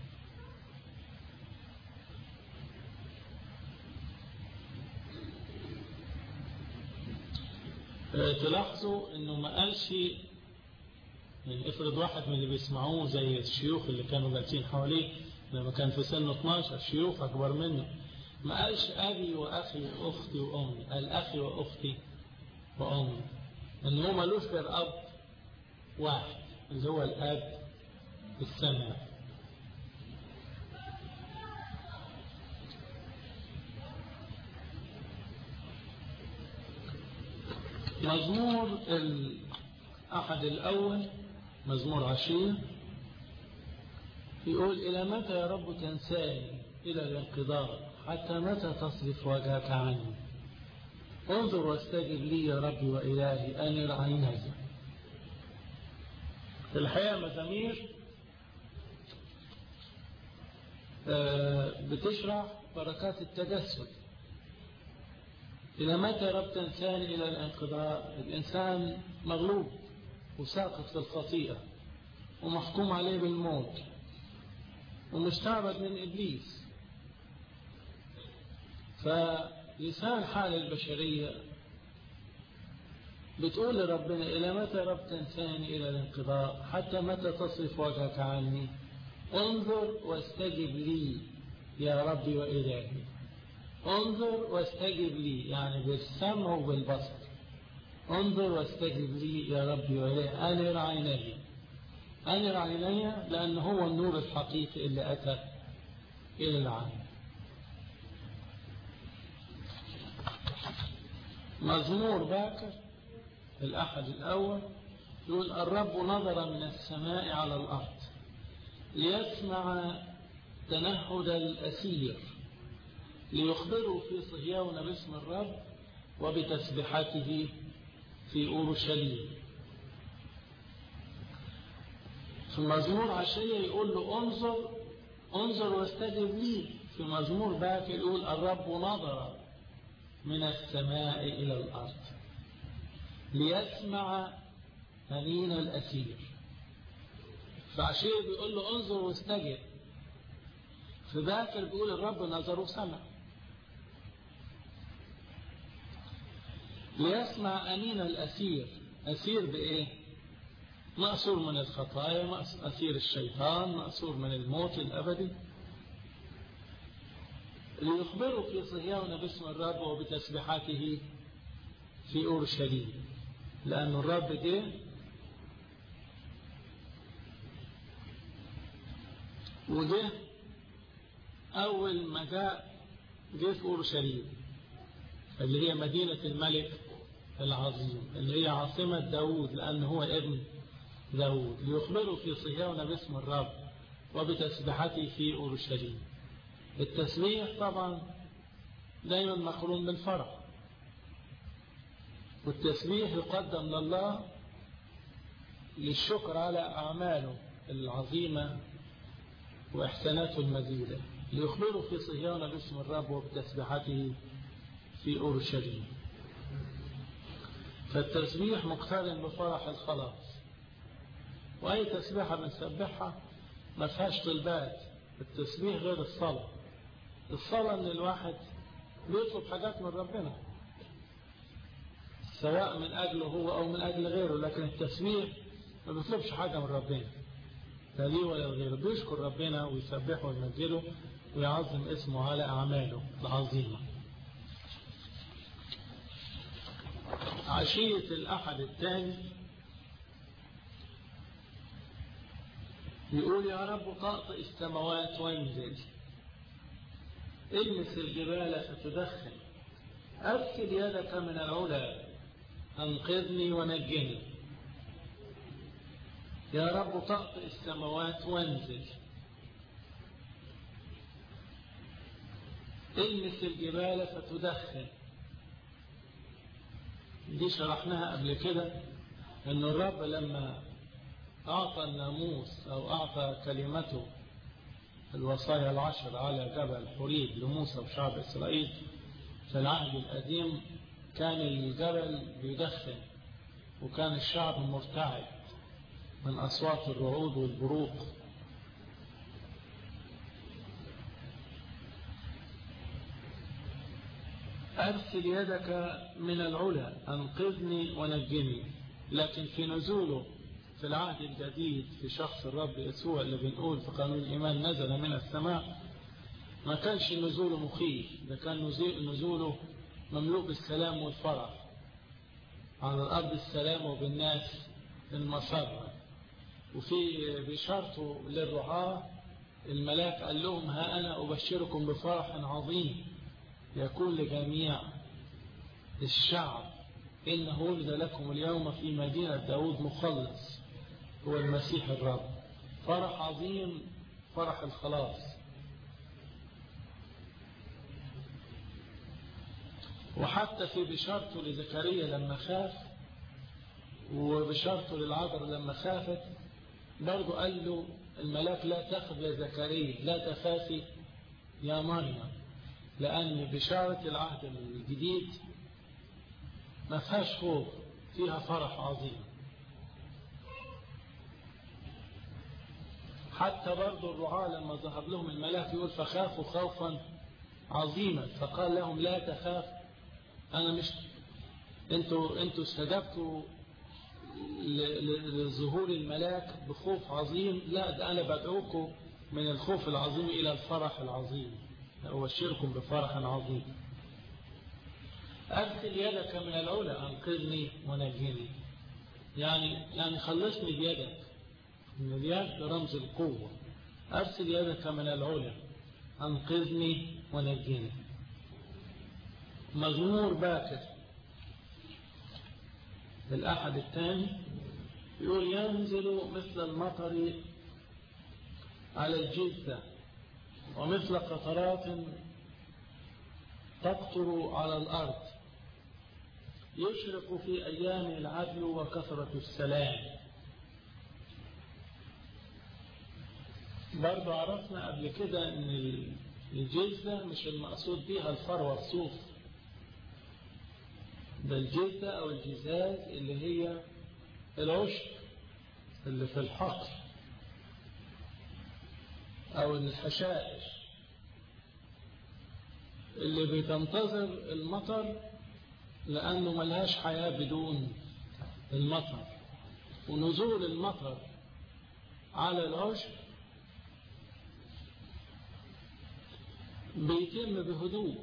تلاحظوا انه ما قالش يعني افرض واحد من اللي بيسمعوه زي الشيوخ اللي كانوا جالسين حواليه لما كان في سن 12 شيوخ اكبر منه ما قالش ابي واخي واختي وامي قال اخي واختي وامي ان هو ملوش غير اب واحد اللي هو الاب في السماء مزمور الأحد الأول مزمور عشير يقول إلى متى يا رب تنساني إلى الانقضاء حتى متى تصرف وجهك عني انظر واستجب لي يا ربي وإلهي أنر عيني في الحقيقة مزامير بتشرح بركات التجسد إلى متى رب تنساني إلى الانقضاء الإنسان مغلوب وساقط في الخطيئة ومحكوم عليه بالموت ومستعبد من إبليس فلسان حال البشرية بتقول لربنا إلى متى رب تنساني إلى الانقضاء حتى متى تصرف وجهك عني انظر واستجب لي يا ربي وإلهي انظر واستجب لي يعني بالسمع وبالبصر انظر واستجب لي يا ربي وإلهي أنر عيني أنر عيني لأن هو النور الحقيقي اللي أتى إلى العالم مزمور باكر الأحد الأول يقول الرب نظر من السماء على الأرض ليسمع تنهد الأسير ليخبروا في صهيون باسم الرب وبتسبحته في أورشليم في مزمور عشية يقول له انظر انظر واستجب لي في مزمور باكر يقول الرب نظر من السماء إلى الأرض ليسمع أنين الأسير فعشية بيقول له انظر واستجب في باكر بيقول الرب نظر وسمع ليسمع أنين الأسير أسير بإيه مأسور من الخطايا أسير الشيطان مأسور من الموت الأبدي ليخبروا في صهيون باسم الرب وبتسبيحاته في أورشليم لأن الرب جه وجه أول ما جاء جه في أورشليم اللي هي مدينة الملك العظيم اللي هي عاصمة داود لأن هو ابن داود ليخبروا في صهيون باسم الرب وبتسبيحته في أورشليم التسبيح طبعا دايما مقرون بالفرح والتسبيح يقدم لله للشكر على أعماله العظيمة وإحساناته المزيدة ليخبروا في صهيون باسم الرب وبتسبيحته في أورشليم فالتسبيح مقترن بفرح الخلاص وأي تسبيحة بنسبحها ما فيهاش طلبات التسبيح غير الصلاة الصلاة ان الواحد بيطلب حاجات من ربنا سواء من أجله هو أو من أجل غيره لكن التسبيح ما بيطلبش حاجة من ربنا لا ليه ولا غيره بيشكر ربنا ويسبحه ويمجده ويعظم اسمه على أعماله العظيمة عشية الأحد الثاني يقول يا رب طأطئ السماوات وانزل المس الجبال فتدخن أرسل يدك من العلا أنقذني ونجني يا رب طأطئ السماوات وانزل المس الجبال فتدخن دي شرحناها قبل كده ان الرب لما أعطى الناموس أو أعطى كلمته الوصايا العشر على جبل حريب لموسى وشعب إسرائيل في العهد القديم كان الجبل بيدخن وكان الشعب مرتعد من أصوات الرعود والبروق أرسل يدك من العلا أنقذني ونجني لكن في نزوله في العهد الجديد في شخص الرب يسوع اللي بنقول في قانون الإيمان نزل من السماء ما كانش نزوله مخيف ده كان نزوله مملوء بالسلام والفرح على الأرض السلام وبالناس المسرة وفي بشارته للرعاة الملاك قال لهم ها أنا أبشركم بفرح عظيم يكون لجميع الشعب إنه ولد لكم اليوم في مدينة داود مخلص هو المسيح الرب فرح عظيم فرح الخلاص وحتى في بشارته لزكريا لما خاف وبشارته للعذر لما خافت برضه قال له الملاك لا تخف يا زكريا لا تخافي يا مريم لأن بشارة العهد الجديد ما فيهاش خوف فيها فرح عظيم حتى برضو الرعاة لما ظهر لهم الملاك يقول فخافوا خوفا عظيما فقال لهم لا تخاف أنا مش انتوا انتوا استجبتوا لظهور الملاك بخوف عظيم لا ده أنا بدعوكم من الخوف العظيم إلى الفرح العظيم أبشركم بفرح عظيم أرسل يدك من العلا أنقذني ونجني يعني يعني خلصني بيدك من اليد رمز القوة أرسل يدك من العلا أنقذني ونجني مزمور باكر الأحد الثاني يقول ينزل مثل المطر على الجثة ومثل قطرات تقطر على الأرض يشرق في أيام العدل وكثرة السلام برضو عرفنا قبل كده ان الجزة مش المقصود بيها الفروة الصوف ده الجزة او الجزاز اللي هي العشب اللي في الحقل او الحشائش اللي بتنتظر المطر لأنه ملهاش حياة بدون المطر ونزول المطر على العشب بيتم بهدوء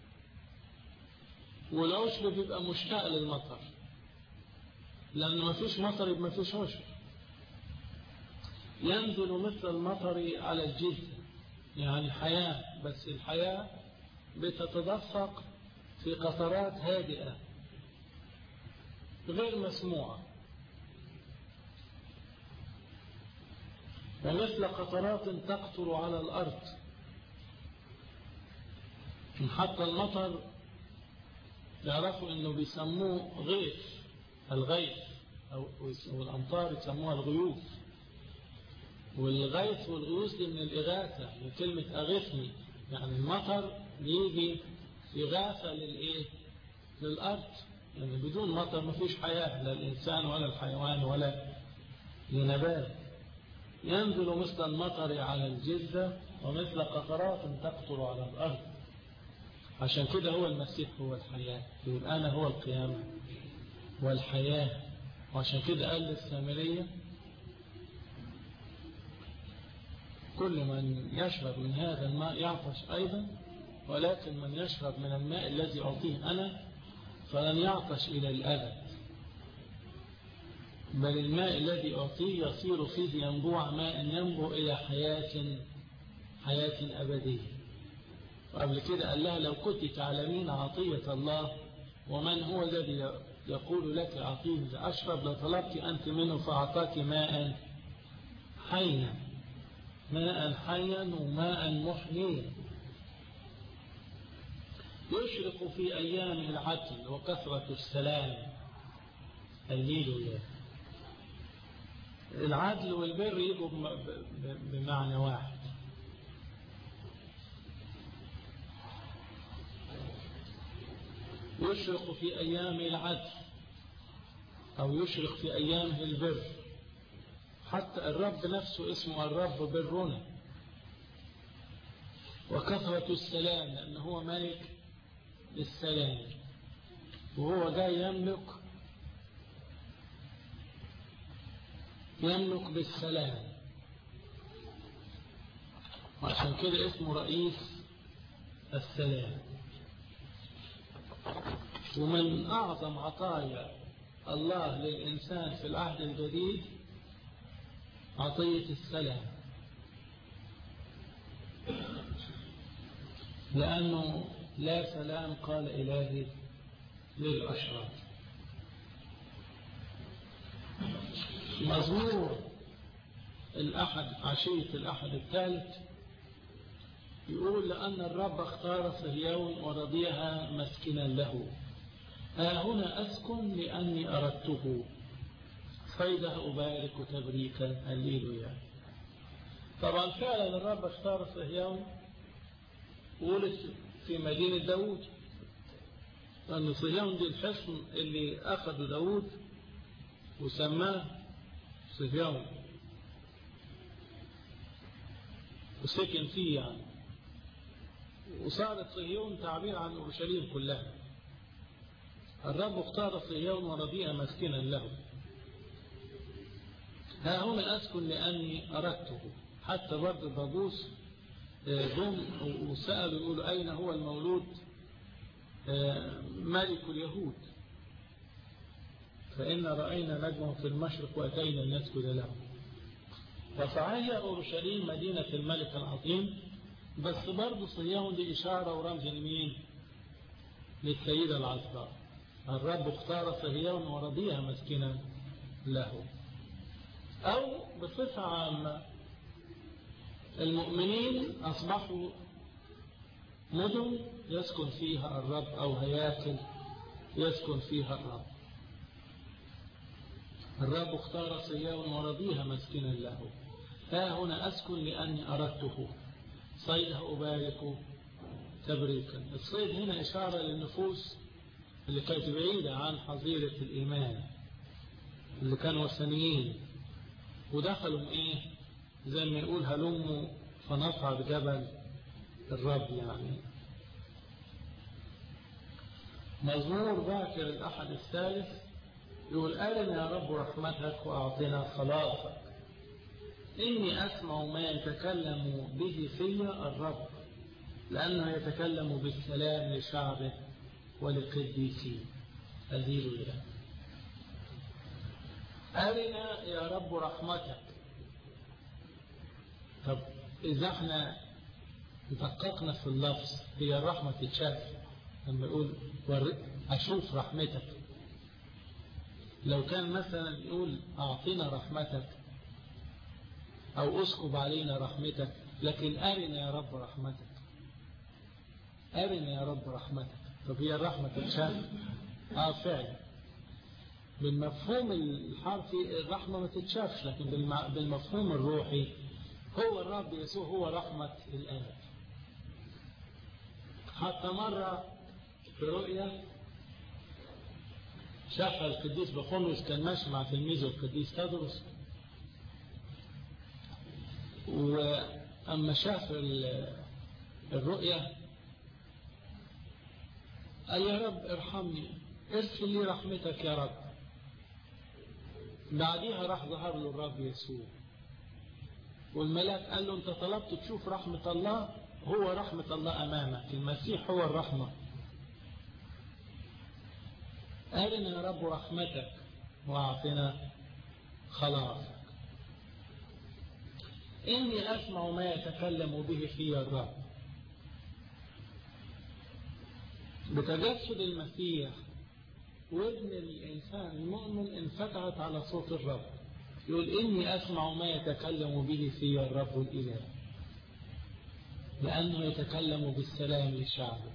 والعشب بيبقى مشتاق للمطر لأن ما فيش مطر يبقى ما فيش عشب ينزل مثل المطر على الجلد يعني حياة بس الحياة بتتدفق في قطرات هادئة غير مسموعة ومثل قطرات تقطر على الأرض حتى المطر يعرفوا انه بيسموه غيث الغيث او الامطار يسموها الغيوث والغيث والغيوث دي من الاغاثه من كلمه اغثني يعني المطر يجي إغاثة للإيه؟ للأرض يعني بدون مطر ما فيش حياة لا الإنسان ولا الحيوان ولا النبات ينزل مثل المطر على الجزة ومثل قطرات تقطر على الأرض عشان كده هو المسيح هو الحياة يقول أنا هو القيامة والحياة وعشان كده قال للسامرية كل من يشرب من هذا الماء يعطش أيضا ولكن من يشرب من الماء الذي أعطيه أنا فلن يعطش إلى الأبد بل الماء الذي أعطيه يصير فيه ينبوع ماء ينبو إلى حياة حياة أبدية وقبل كده قال لها لو كنت تعلمين عطية الله ومن هو الذي يقول لك عطيه أشرب لطلبت أنت منه فأعطاك ماء حيا ماء حيا وماء محييا يشرق في أيام العدل وكثرة السلام الليل العدل والبر يجوا بمعنى واحد يشرق في أيام العدل أو يشرق في أيامه البر حتى الرب نفسه اسمه الرب برنا وكثرة السلام لأنه هو ملك للسلام وهو جاي يملك يملك بالسلام وعشان كده اسمه رئيس السلام ومن أعظم عطايا الله للإنسان في العهد الجديد عطية السلام لأنه لا سلام قال إلهي للأشرار مزمور الأحد عشية الأحد الثالث يقول لأن الرب اختار صهيون ورضيها مسكنا له ها هنا أسكن لأني أردته صيده أبارك تبريكا هللويا طبعا فعلا الرب اختار صهيون ولد في مدينة داود لأن صهيون دي الحصن اللي أخذ داود وسماه صهيون وسكن فيه يعني وصارت صهيون تعبير عن أورشليم كلها الرب اختار صهيون ورضيها مسكنا له ها هنا أسكن لأني أردته حتى برد البابوس جم وسألوا يقولوا أين هو المولود ملك اليهود فإن رأينا نجمه في المشرق وأتينا نسجد له فصحيح أورشليم مدينة الملك العظيم بس برضه صيام دي إشارة ورمز لمين للسيدة العذراء الرب اختار صهيون ورضيها مسكنا له أو بصفة عامة المؤمنين أصبحوا مدن يسكن فيها الرب أو هياكل يسكن فيها الرب الرب اختار صيام ورضيها مسكنا له ها هنا أسكن لأني أردته صيدها أبارك تبريكا الصيد هنا إشارة للنفوس اللي كانت بعيدة عن حظيرة الإيمان اللي كانوا وثنيين ودخلوا إيه زي ما يقول هلموا فنصعد جبل الرب يعني مزمور باكر الأحد الثالث يقول أرنا يا رب رحمتك وأعطنا خلاصك إني أسمع ما يتكلم به في الرب لأنه يتكلم بالسلام لشعبه ولقديسيه أزيل له أرنا يا رب رحمتك طب إذا احنا دققنا في اللفظ هي الرحمة تتشاف لما يقول أشوف رحمتك لو كان مثلا يقول أعطينا رحمتك أو أسكب علينا رحمتك لكن أرنا يا رب رحمتك أرنا يا رب رحمتك طب هي الرحمة تتشاف آه فعلا بالمفهوم الحرفي الرحمة ما تتشافش لكن بالمفهوم الروحي هو الرب يسوع هو رحمة الآب حتى مرة في رؤيا شاف القديس بخلص كان ماشي مع تلميذه القديس تدرس وأما شاف الرؤيا قال يا رب ارحمني ارسل لي رحمتك يا رب بعديها راح ظهر له الرب يسوع والملاك قال له انت طلبت تشوف رحمة الله هو رحمة الله أمامك المسيح هو الرحمة أرنا يا رب رحمتك وأعطنا خلاصك إني أسمع ما يتكلم به في الرب بتجسد المسيح وابن الإنسان المؤمن انفتحت على صوت الرب يقول إني أسمع ما يتكلم به في الرب الإله لأنه يتكلم بالسلام لشعبه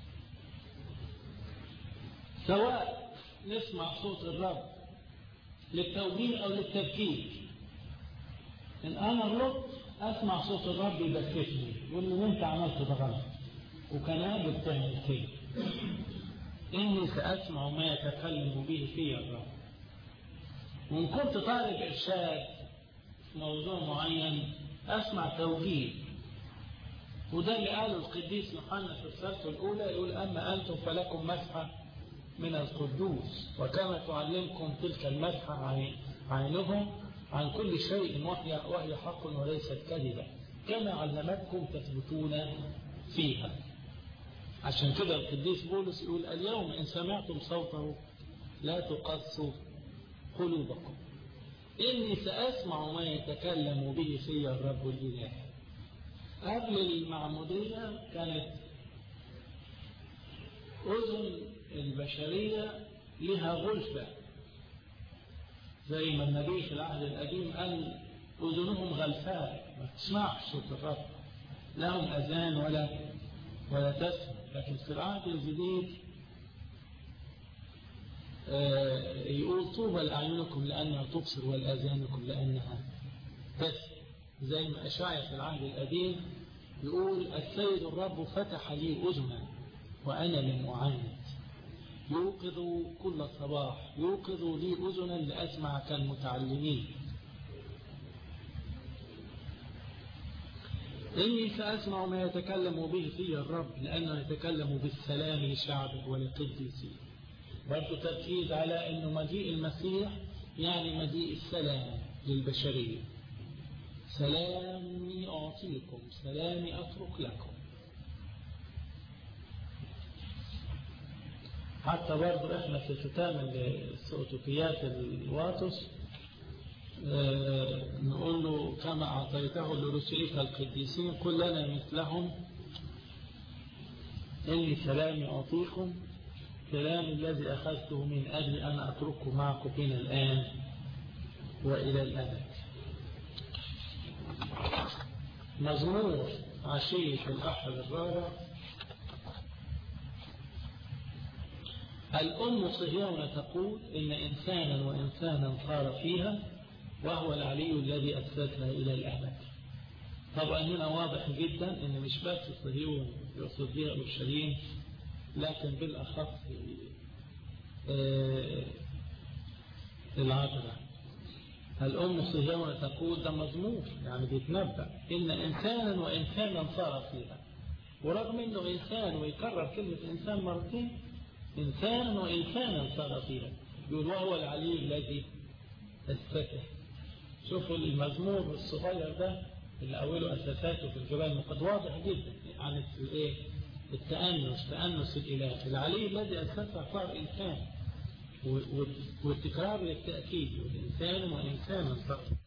سواء نسمع صوت الرب للتوجيه أو للتذكير إن أنا غلطت أسمع صوت الرب يبكتني يقول لي أنت عملت ده غلط وكان قابل بتعمل كده إني سأسمع ما يتكلم به في الرب وإن كنت طالب إرشاد في موضوع معين أسمع توجيه وده اللي قاله القديس يوحنا في رسالته الأولى يقول أما أنتم فلكم مسحة من القدوس وكما تعلمكم تلك المسحة عينهم عن كل شيء وهي, وهي حق وليست كذبة كما علمتكم تثبتون فيها عشان كده القديس بولس يقول اليوم إن سمعتم صوته لا تقصوا قلوبكم إني سأسمع ما يتكلم به في الرب الإله قبل المعمودية كانت أذن البشرية لها غلفة زي ما النبي في العهد القديم قال أذنهم غلفاء ما تسمعش صوت الرب لهم أذان ولا ولا تسمع لكن في العهد الجديد يقول طوبى لأعينكم لأنها تبصر والآذانكم لأنها تسمع زي ما أشعيا في العهد القديم يقول السيد الرب فتح لي أذنا وأنا لم أعاند يوقظ كل صباح يوقظ لي أذنا لأسمع كالمتعلمين إني سأسمع ما يتكلم به في الرب لأنه يتكلم بالسلام لشعبه ولقديسه برضو تركيز على أنه مجيء المسيح يعني مجيء السلام للبشرية سلامي أعطيكم سلامي أترك لكم حتى برضو احنا في ختام السؤتوكيات الواتس اه نقول له كما أعطيته لرسلك القديسين قل لنا مثلهم إني سلامي أعطيكم كلام الذي أخذته من أجل أن أتركه معكم من الآن وإلى الأبد مزمور عشية الأحد الرابع الأم صهيون تقول إن إنسانا وإنسانا صار فيها وهو العلي الذي أسسها إلى الأبد طبعا هنا واضح جدا إن مش بس صهيون يقصد بها أورشليم لكن بالأخص العذراء الأم صهيون تقول ده مضمور يعني بيتنبأ إن إنسانا وإنسانا صار فيها ورغم إنه إنسان ويكرر كلمة إنسان مرتين إنسانا وإنسانا صار فيها يقول وهو العلي الذي أسسه شوفوا المزمور الصغير ده اللي أوله أساساته في الجبال قد واضح جدا عن الإيه التأنس تأنس الإله العلي الذي أسسه صار إنسان والتكرار للتأكيد والإنسان وإنسانا صار